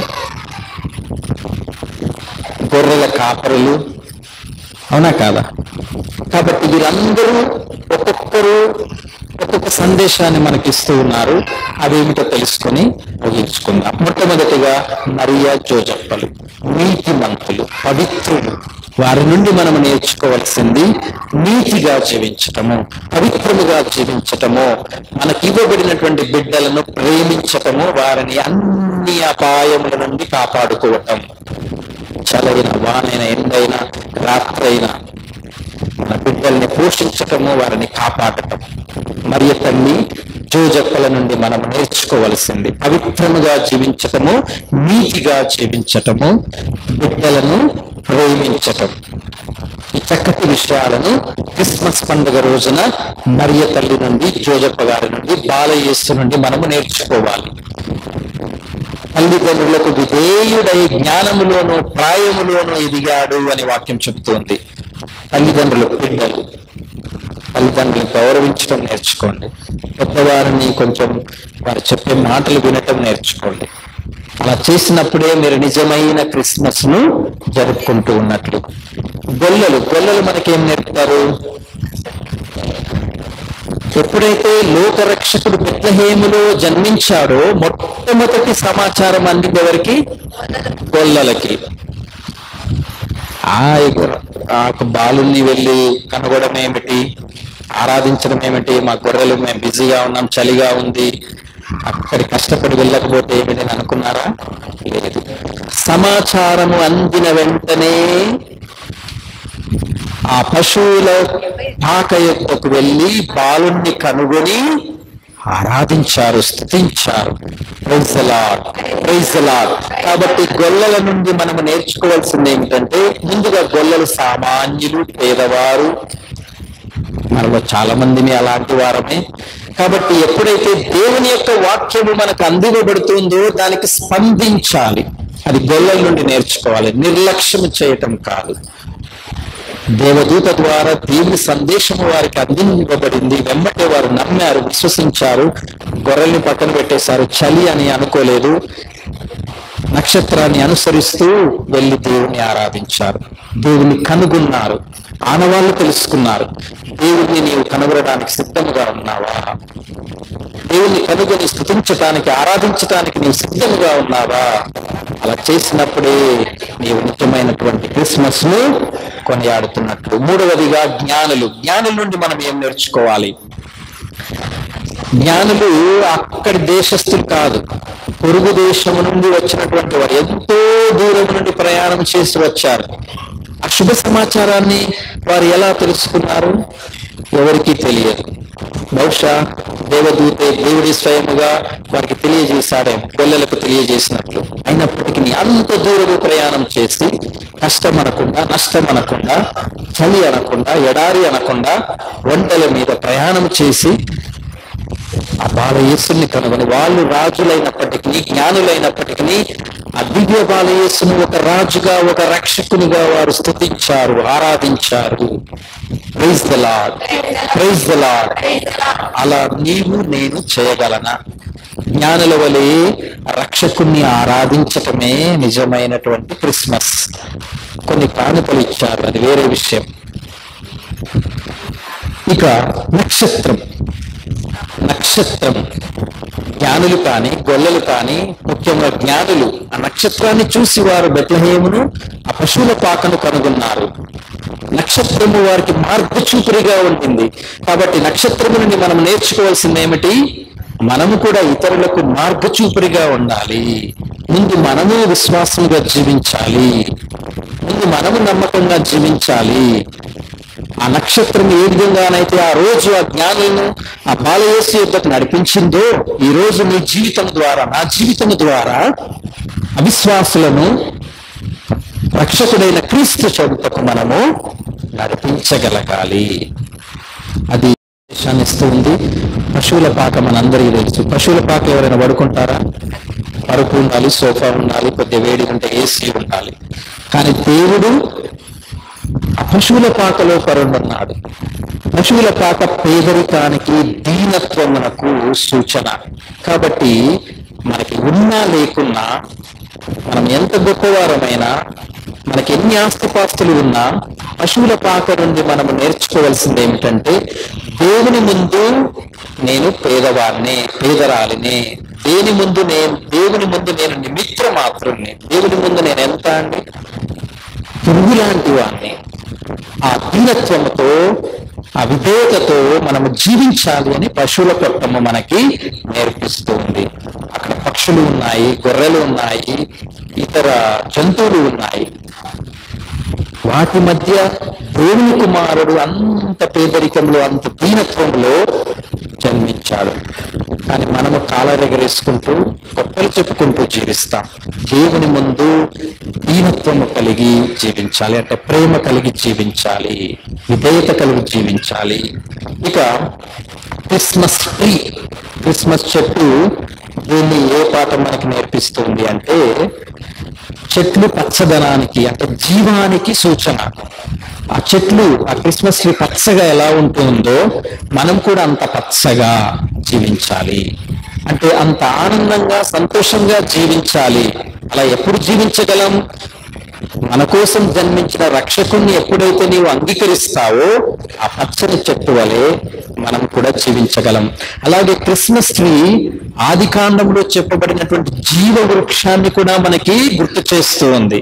గొర్రెల కాపరులు అవునా కాదా కాబట్టి వీరందరూ ఒక్కొక్కరు ఒక్కొక్క సందేశాన్ని మనకి ఇస్తూ ఉన్నారు అదేమిటో తెలుసుకొని ముగించుకుందాం మొట్టమొదటిగా మరియా జోజప్పలు నీతిమంతులు పవిత్రులు వారి నుండి మనం నేర్చుకోవాల్సింది నీతిగా జీవించటము పవిత్రముగా జీవించటము మనకి ఇవ్వబడినటువంటి బిడ్డలను ప్రేమించటము వారిని అన్ని అపాయముల నుండి కాపాడుకోవటం చలైన వానైన ఎండైన రాత్రైన మన బిడ్డల్ని పోషించటము వారిని కాపాడటం మరియు తల్లి జోజప్పల నుండి మనం నేర్చుకోవలసింది పవిత్రముగా జీవించటము నీతిగా జీవించటము బిడ్డలను ప్రేమించటం ఈ చక్కటి విషయాలను క్రిస్మస్ పండుగ రోజున మరియ తల్లి నుండి జోజప్ప గారి నుండి బాలయేసు నుండి మనము నేర్చుకోవాలి తల్లిదండ్రులకు విధేయుడై జ్ఞానములోను ప్రాయములోను ఎదిగాడు అని వాక్యం చెబుతోంది తల్లిదండ్రులు పిల్లలు తల్లిదండ్రులను గౌరవించడం నేర్చుకోండి పెద్దవారిని కొంచెం వారు చెప్పే మాటలు వినటం నేర్చుకోండి అలా చేసినప్పుడే మీరు నిజమైన క్రిస్మస్ ను జరుపుకుంటూ ఉన్నట్లు గొల్లలు గొల్లలు మనకేం నేర్పుతారు ఎప్పుడైతే లోకరక్షకుడు బెత్లహేములో జన్మించాడో మొట్టమొదటి సమాచారం అందింది ఎవరికి గొల్లలకి ఆ ఆ బాలుని వెళ్ళి కనుగొనడం ఏమిటి ఆరాధించడం ఏమిటి మా గొర్రెలు మేము బిజీగా ఉన్నాం చలిగా ఉంది అక్కడి కష్టపడి వెళ్ళకపోతే ఏమిటి అని అనుకున్నారా లేదు సమాచారము అందిన వెంటనే ఆ పశువుల పాక యొక్కకు వెళ్ళి బాలుణ్ణి కనుగొని ఆరాధించారు స్థుతించారు ప్రైజ్ లాడ్ ప్రైజ్ లాడ్ కాబట్టి గొల్లల నుండి మనము నేర్చుకోవాల్సింది ఏమిటంటే ముందుగా గొల్లలు సామాన్యులు పేదవారు మనలో చాలా మందిని అలాంటి వారమే కాబట్టి ఎప్పుడైతే దేవుని యొక్క వాక్యము మనకు అందివ్వబడుతుందో దానికి స్పందించాలి అది గొల్లల నుండి నేర్చుకోవాలి నిర్లక్ష్యం చేయటం కాదు దేవదూత ద్వారా దేవుని సందేశము వారికి అందించబడింది వెంబటే వారు నమ్మారు విశ్వసించారు గొర్రెల్ని పక్కన పెట్టేశారు చలి అని అనుకోలేదు నక్షత్రాన్ని అనుసరిస్తూ వెళ్ళి దేవుని ఆరాధించారు దేవుని కనుగొన్నారు ఆనవాళ్ళు తెలుసుకున్నారు దేవుణ్ణి నీవు కనుగొనడానికి సిద్ధముగా ఉన్నావా దేవుణ్ణి కనుగొని స్థుతించటానికి ఆరాధించటానికి నీవు సిద్ధముగా ఉన్నావా అలా చేసినప్పుడే నీవు నిజమైనటువంటి క్రిస్మస్ ను కొనియాడుతున్నట్లు మూడవదిగా జ్ఞానులు జ్ఞానుల నుండి మనం ఏం నేర్చుకోవాలి జ్ఞానులు అక్కడి దేశస్థులు కాదు పొరుగు దేశము నుండి వచ్చినటువంటి వారు ఎంతో దూరం నుండి ప్రయాణం చేసి వచ్చారు ఆ శుభ సమాచారాన్ని వారు ఎలా తెలుసుకున్నారు ఎవరికీ తెలియదు బహుశా దేవదూతే దేవుడి స్వయముగా వారికి తెలియజేశాడేమో పిల్లలకు తెలియజేసినట్లు అయినప్పటికీ అంత దూరము ప్రయాణం చేసి కష్టం అనకుండా నష్టం అనకుండా చలి అనకుండా ఎడారి అనకుండా ఒంటల మీద ప్రయాణం చేసి ఆ బాలయేసుని కనుగొని వాళ్ళు రాజులైనప్పటికీ జ్ఞానులైనప్పటికీ ఆ దివ్య బాలయేసును ఒక రాజుగా ఒక రక్షకునిగా వారు స్తుతించారు ఆరాధించారు praise the lord praise the lord అలా నీవు నేను చేయగలనా జ్ఞానుల వలె రక్షకుణ్ణి ఆరాధించటమే నిజమైనటువంటి క్రిస్మస్ కొన్ని కానుకలు ఇచ్చారు అది వేరే విషయం ఇక నక్షత్రం నక్షత్రం జ్ఞానులు కాని గొల్లలు కాని ముఖ్యంగా జ్ఞానులు ఆ నక్షత్రాన్ని చూసి వారు బెత్లహేమును ఆ పశువుల పాకను కనుగొన్నారు నక్షత్రము వారికి మార్గచూపురిగా ఉంటుంది కాబట్టి నక్షత్రము నుండి మనం నేర్చుకోవాల్సింది ఏమిటి మనము కూడా ఇతరులకు మార్గచూపురిగా ఉండాలి ముందు మనము విశ్వాసంగా జీవించాలి ముందు మనము నమ్మకంగా జీవించాలి ఆ నక్షత్రం ఏ విధంగానైతే ఆ రోజు ఆ జ్ఞానులను ఆ బాలయేసు యుద్ధకు నడిపించిందో ఈ రోజు మీ జీవితం ద్వారా నా జీవితం ద్వారా అవిశ్వాసులను రక్షకుడైన క్రీస్తు చెబుతకు మనము నడిపించగలగాలి అది దేశాన్ని ఇస్తుంది పశువుల పాక మనందరికీ తెలుసు పశువుల పాక ఎవరైనా పడుకుంటారా పరుపు ఉండాలి సోఫా ఉండాలి కొద్దిగా వేడి ఉంటే ఏసీ ఉండాలి కానీ దేవుడు ఆ పశువుల పాకలో పరుండున్నాడు పశువుల పాక పేదరికానికి దీనత్వమునకు సూచన కాబట్టి మనకి ఉన్నా లేకున్నా మనం ఎంత గొప్పవారమైనా మనకి ఎన్ని ఆస్తిపాస్తులు ఉన్నా పశువుల పాక నుండి మనము నేర్చుకోవాల్సింది ఏమిటంటే దేవుని ముందు నేను పేదవాడిని పేదరాలిని దేని ముందు నేను దేవుని ముందు నేను నిమిత్ర మాత్రుణ్ణి దేవుని ముందు నేను ఎంత అండి పురుగు లాంటి వాడిని ఆ దీనత్వముతో ఆ విధేయతతో మనము జీవించాలి అని పశువుల కొట్టము మనకి నేర్పిస్తుంది అక్కడ పక్షులు ఉన్నాయి గొర్రెలు ఉన్నాయి ఇతర జంతువులు ఉన్నాయి వాటి మధ్య దేవుని కుమారుడు అంత పేదరికంలో అంత దీనత్వంలో జన్మించాడు కానీ మనము కాలరెగరేసుకుంటూ గొప్పలు చెప్పుకుంటూ జీవిస్తాం దేవుని ముందు దీనత్వము కలిగి జీవించాలి అంటే ప్రేమ కలిగి జీవించాలి విధేయత కలిగి జీవించాలి ఇక క్రిస్మస్ ట్రీ క్రిస్మస్ చెట్టు దీన్ని ఏ పాఠం మనకి నేర్పిస్తుంది అంటే చెట్లు పచ్చదనానికి అంటే జీవానికి సూచన ఆ చెట్లు ఆ క్రిస్మస్ ట్రీ పచ్చగా ఎలా ఉంటుందో మనం కూడా అంత పచ్చగా జీవించాలి అంటే అంత ఆనందంగా సంతోషంగా జీవించాలి అలా ఎప్పుడు జీవించగలం మన కోసం జన్మించిన రక్షకుణ్ణి ఎప్పుడైతే నీవు అంగీకరిస్తావో ఆ పచ్చని చెట్టు వలె మనం కూడా జీవించగలం అలాగే క్రిస్మస్ ట్రీ ఆది కాండంలో చెప్పబడినటువంటి జీవ వృక్షాన్ని కూడా మనకి గుర్తు చేస్తూ ఉంది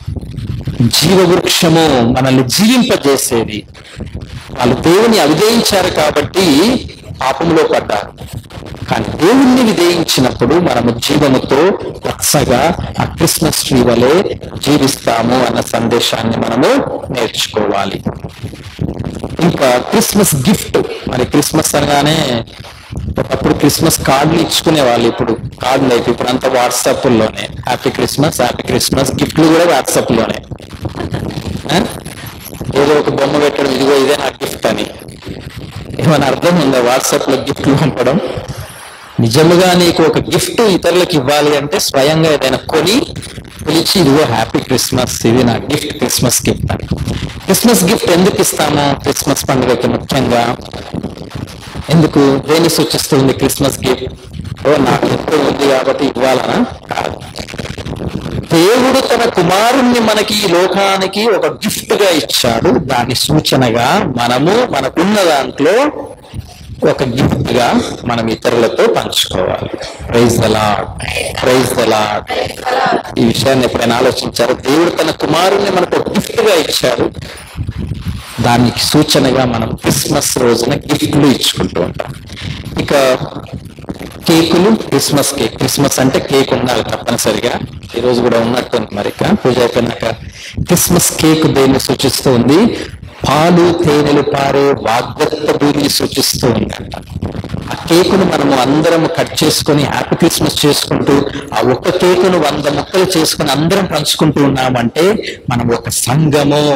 జీవ వృక్షము మనల్ని జీవింపజేసేది వాళ్ళు దేవుని అవిధేయించారు కాబట్టి పాపంలో పడ్డారు కానీ దేవుణ్ణి విధేయించినప్పుడు మనము జీవముతో పచ్చగా ఆ క్రిస్మస్ ట్రీ వలె జీవిస్తాము అన్న సందేశాన్ని మనము నేర్చుకోవాలి ఇంకా క్రిస్మస్ గిఫ్ట్ మరి క్రిస్మస్ అనగానే ఒకప్పుడు క్రిస్మస్ కార్డులు ఇచ్చుకునే వాళ్ళు ఇప్పుడు కార్డులు అయిపోయి ఇప్పుడు అంతా వాట్సాప్ లోనే హ్యాపీ క్రిస్మస్ హ్యాపీ క్రిస్మస్ గిఫ్ట్లు కూడా వాట్సాప్ లోనే ఆ? ఏదో ఒక బొమ్మ పెట్టడం ఇదిగో ఇదే నా గిఫ్ట్ అని ఏమైనా అర్థం ఉందా వాట్సాప్ లో గిఫ్ట్లు పంపడం నిజముగా నీకు ఒక గిఫ్ట్ ఇతరులకు ఇవ్వాలి అంటే స్వయంగా ఏదైనా కొని పిలిచి ఇదిగో హ్యాపీ క్రిస్మస్ ఇది నా గిఫ్ట్ క్రిస్మస్ గిఫ్ట్ అని క్రిస్మస్ గిఫ్ట్ ఎందుకు ఇస్తాము క్రిస్మస్ పండుగకి ముఖ్యంగా ఎందుకు దేన్ని సూచిస్తుంది క్రిస్మస్ గిఫ్ట్ ఓ నాకు ఎక్కువ ఉంది కాబట్టి ఇవ్వాలనా కాదు దేవుడు తన కుమారుణ్ణి మనకి ఈ లోకానికి ఒక గిఫ్ట్ గా ఇచ్చాడు దాని సూచనగా మనము మనకున్న దాంట్లో ఒక గిఫ్ట్ గా మనం ఇతరులతో పంచుకోవాలి praise the lord praise the lord ఈ విషయాన్ని ఎప్పుడైనా ఆలోచించారు దేవుడు తన కుమారుణ్ణి మనకు ఒక గిఫ్ట్ గా ఇచ్చాడు దానికి సూచనగా మనం క్రిస్మస్ రోజున గిఫ్ట్లు ఇచ్చుకుంటూ ఉంటాం ఇక కేకులు క్రిస్మస్ కేక్ క్రిస్మస్ అంటే కేక్ ఉండాలి తప్పనిసరిగా ఈ రోజు కూడా ఉన్నట్టుంది మరి ఇక పూజ అయిపోయినాక క్రిస్మస్ కేక్ దేన్ని సూచిస్తూ ఉంది పాలు తేనెలు పారే వాగ్దత్త భూమిని సూచిస్తూ ఉందంట ఆ కేకును మనము అందరం కట్ చేసుకొని హ్యాపీ క్రిస్మస్ చేసుకుంటూ ఆ ఒక్క కేకును వంద ముక్కలు చేసుకుని అందరం పంచుకుంటూ ఉన్నామంటే మనం ఒక సంఘము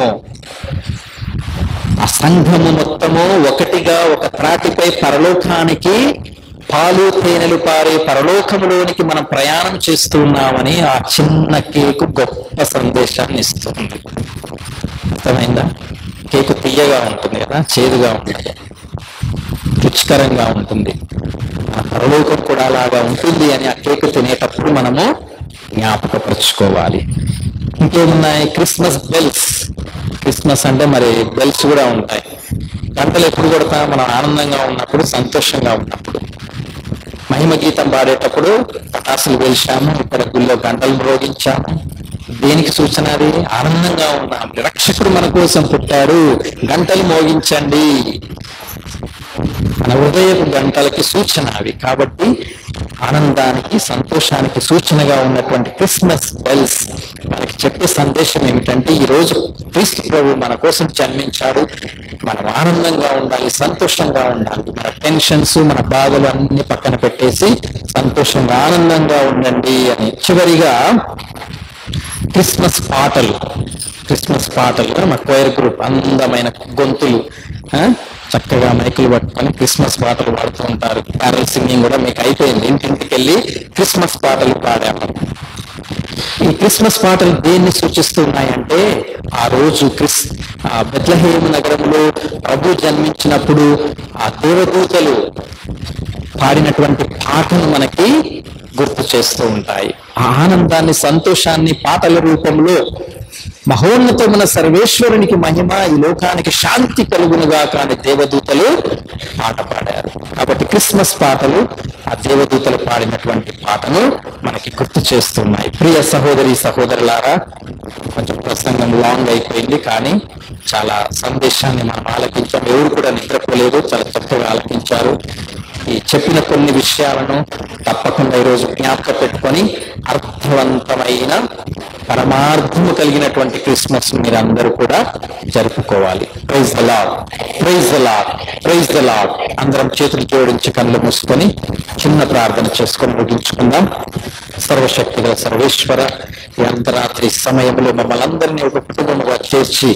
ఆ సంఘము మొత్తము ఒకటిగా ఒక త్రాటిపై పరలోకానికి పాలు తేనెలు పారే పరలోకములోనికి మనం ప్రయాణం చేస్తూ ఉన్నామని ఆ చిన్న కేకు గొప్ప సందేశాన్ని ఇస్తుంది అర్థమైందా కేకు తీయగా ఉంటుంది కదా చేదుగా ఉంటుంది రుచికరంగా ఉంటుంది ఆ పరలోకం కూడా అలాగా ఉంటుంది అని ఆ కేకు తినేటప్పుడు మనము జ్ఞాపకపరుచుకోవాలి ఇంకేమున్నాయి క్రిస్మస్ బెల్స్ క్రిస్మస్ అంటే మరి బెల్స్ కూడా ఉంటాయి గంటలు ఎప్పుడు కొడతాం మనం ఆనందంగా ఉన్నప్పుడు సంతోషంగా ఉన్నప్పుడు మహిమ గీతం పాడేటప్పుడు పటాసులు వేల్చాము ఇక్కడ గుళ్ళో గంటలు మ్రోగించాము దేనికి సూచన అది ఆనందంగా ఉన్నాం రక్షకుడు మన కోసం పుట్టాడు గంటలు మోగించండి మన హృదయపు గంటలకి సూచన అవి కాబట్టి ఆనందానికి సంతోషానికి సూచనగా ఉన్నటువంటి క్రిస్మస్ బెల్స్ మనకి చెప్పే సందేశం ఏమిటంటే ఈ రోజు క్రీస్తు ప్రభు మన కోసం జన్మించాడు మనం ఆనందంగా ఉండాలి సంతోషంగా ఉండాలి మన టెన్షన్స్ మన బాధలు అన్ని పక్కన పెట్టేసి సంతోషంగా ఆనందంగా ఉండండి అని చివరిగా క్రిస్మస్ పాటలు క్రిస్మస్ పాటలు మా కోయర్ గ్రూప్ అందమైన గొంతులు ఆ, చక్కగా మైకులు పట్టుకొని క్రిస్మస్ పాటలు పాడుతూ ఉంటారు క్యారల్ సింగింగ్ కూడా మీకు అయిపోయింది ఇంటింటికి వెళ్ళి క్రిస్మస్ పాటలు పాడాము ఈ క్రిస్మస్ పాటలు దేన్ని సూచిస్తున్నాయంటే ఆ రోజు క్రిస్ ఆ బెత్లహేము నగరంలో ప్రభు జన్మించినప్పుడు ఆ దేవదూతలు పాడినటువంటి పాటలు మనకి గుర్తు చేస్తూ ఉంటాయి ఆ ఆనందాన్ని సంతోషాన్ని పాటల రూపంలో మహోన్నతమైన సర్వేశ్వరునికి మహిమ ఈ లోకానికి శాంతి కలుగునుగా కాని దేవదూతలు పాట పాడారు కాబట్టి క్రిస్మస్ పాటలు ఆ దేవదూతలు పాడినటువంటి పాటను మనకి గుర్తు చేస్తున్నాయి ప్రియ సహోదరి సహోదరులారా కొంచెం ప్రసంగం లాంగ్ అయిపోయింది కానీ చాలా సందేశాన్ని మనం ఆలకించాం ఎవరు కూడా నిద్రపోలేదు చాలా చక్కగా ఆలకించారు ఈ చెప్పిన కొన్ని విషయాలను తప్పకుండా ఈరోజు జ్ఞాపక పెట్టుకొని అర్థవంతమైన పరమార్థము కలిగినటువంటి క్రిస్మస్ మీరందరూ కూడా జరుపుకోవాలి praise the lord praise the lord praise the lord అందరం చేతులు జోడించి కళ్ళు మూసుకొని చిన్న ప్రార్థన చేసుకొని ముగించుకుందాం సర్వశక్తి గల సర్వేశ్వర ఈ అంతరాత్రి సమయంలో మమ్మల్ని అందరినీ ఒక కుటుంబంగా చేర్చి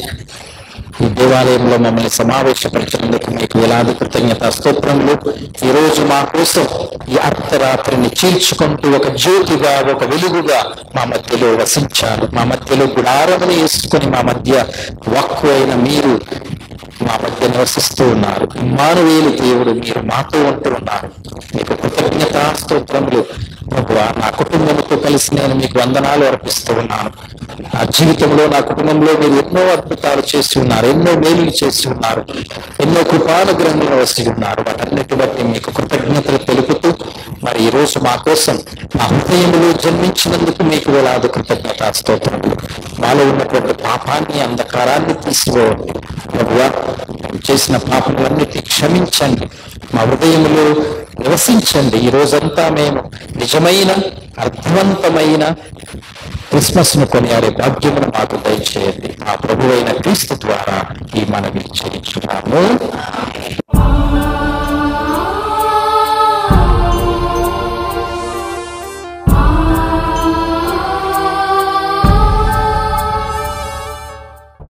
ఈ దేవాలయంలో మమ్మల్ని సమావేశపరిచినందుకు మీకు వేలాది కృతజ్ఞత స్తోత్రములు ఈ రోజు మా కోసం ఈ అర్ధరాత్రిని చీల్చుకుంటూ ఒక జ్యోతిగా ఒక వెలుగుగా మా మధ్యలో వసించారు మా మధ్యలో గుడారములు వేసుకొని మా మధ్య వక్కు అయిన మీరు మా మధ్య నివసిస్తూ ఉన్నారు మానవేలు దేవుడు మీరు మాతో ఉంటూ ఉన్నారు మీకు కృతజ్ఞత స్తోత్రములు ప్రభువా నా కుటుంబంతో కలిసి నేను మీకు వందనాలు అర్పిస్తూ ఉన్నాను నా జీవితంలో నా కుటుంబంలో మీరు ఎన్నో అద్భుతాలు చేసి ఉన్నారు ఎన్నో మేలులు చేసి ఉన్నారు ఎన్నో కృపానుగ్రహంలో వసి ఉన్నారు వాటన్నిటి బట్టి మీకు కృతజ్ఞతలు తెలుపుతూ మరి ఈ రోజు మా కోసం మా హృదయంలో జన్మించినందుకు మీకు వేలాది కృతజ్ఞత స్తోత్రములు మాలో ఉన్నటువంటి పాపాన్ని అంధకారాన్ని తీసివేయండి ప్రభువా మేము చేసిన పాపములన్నిటి క్షమించండి మా హృదయంలో నివసించండి ఈ రోజంతా మేము నిజమైన అర్థవంతమైన క్రిస్మస్ ను కొనియాడే భాగ్యమును మాకు దయచేయండి మా ప్రభు అయిన క్రీస్తు ద్వారా ఈ మనవి చేయించున్నాము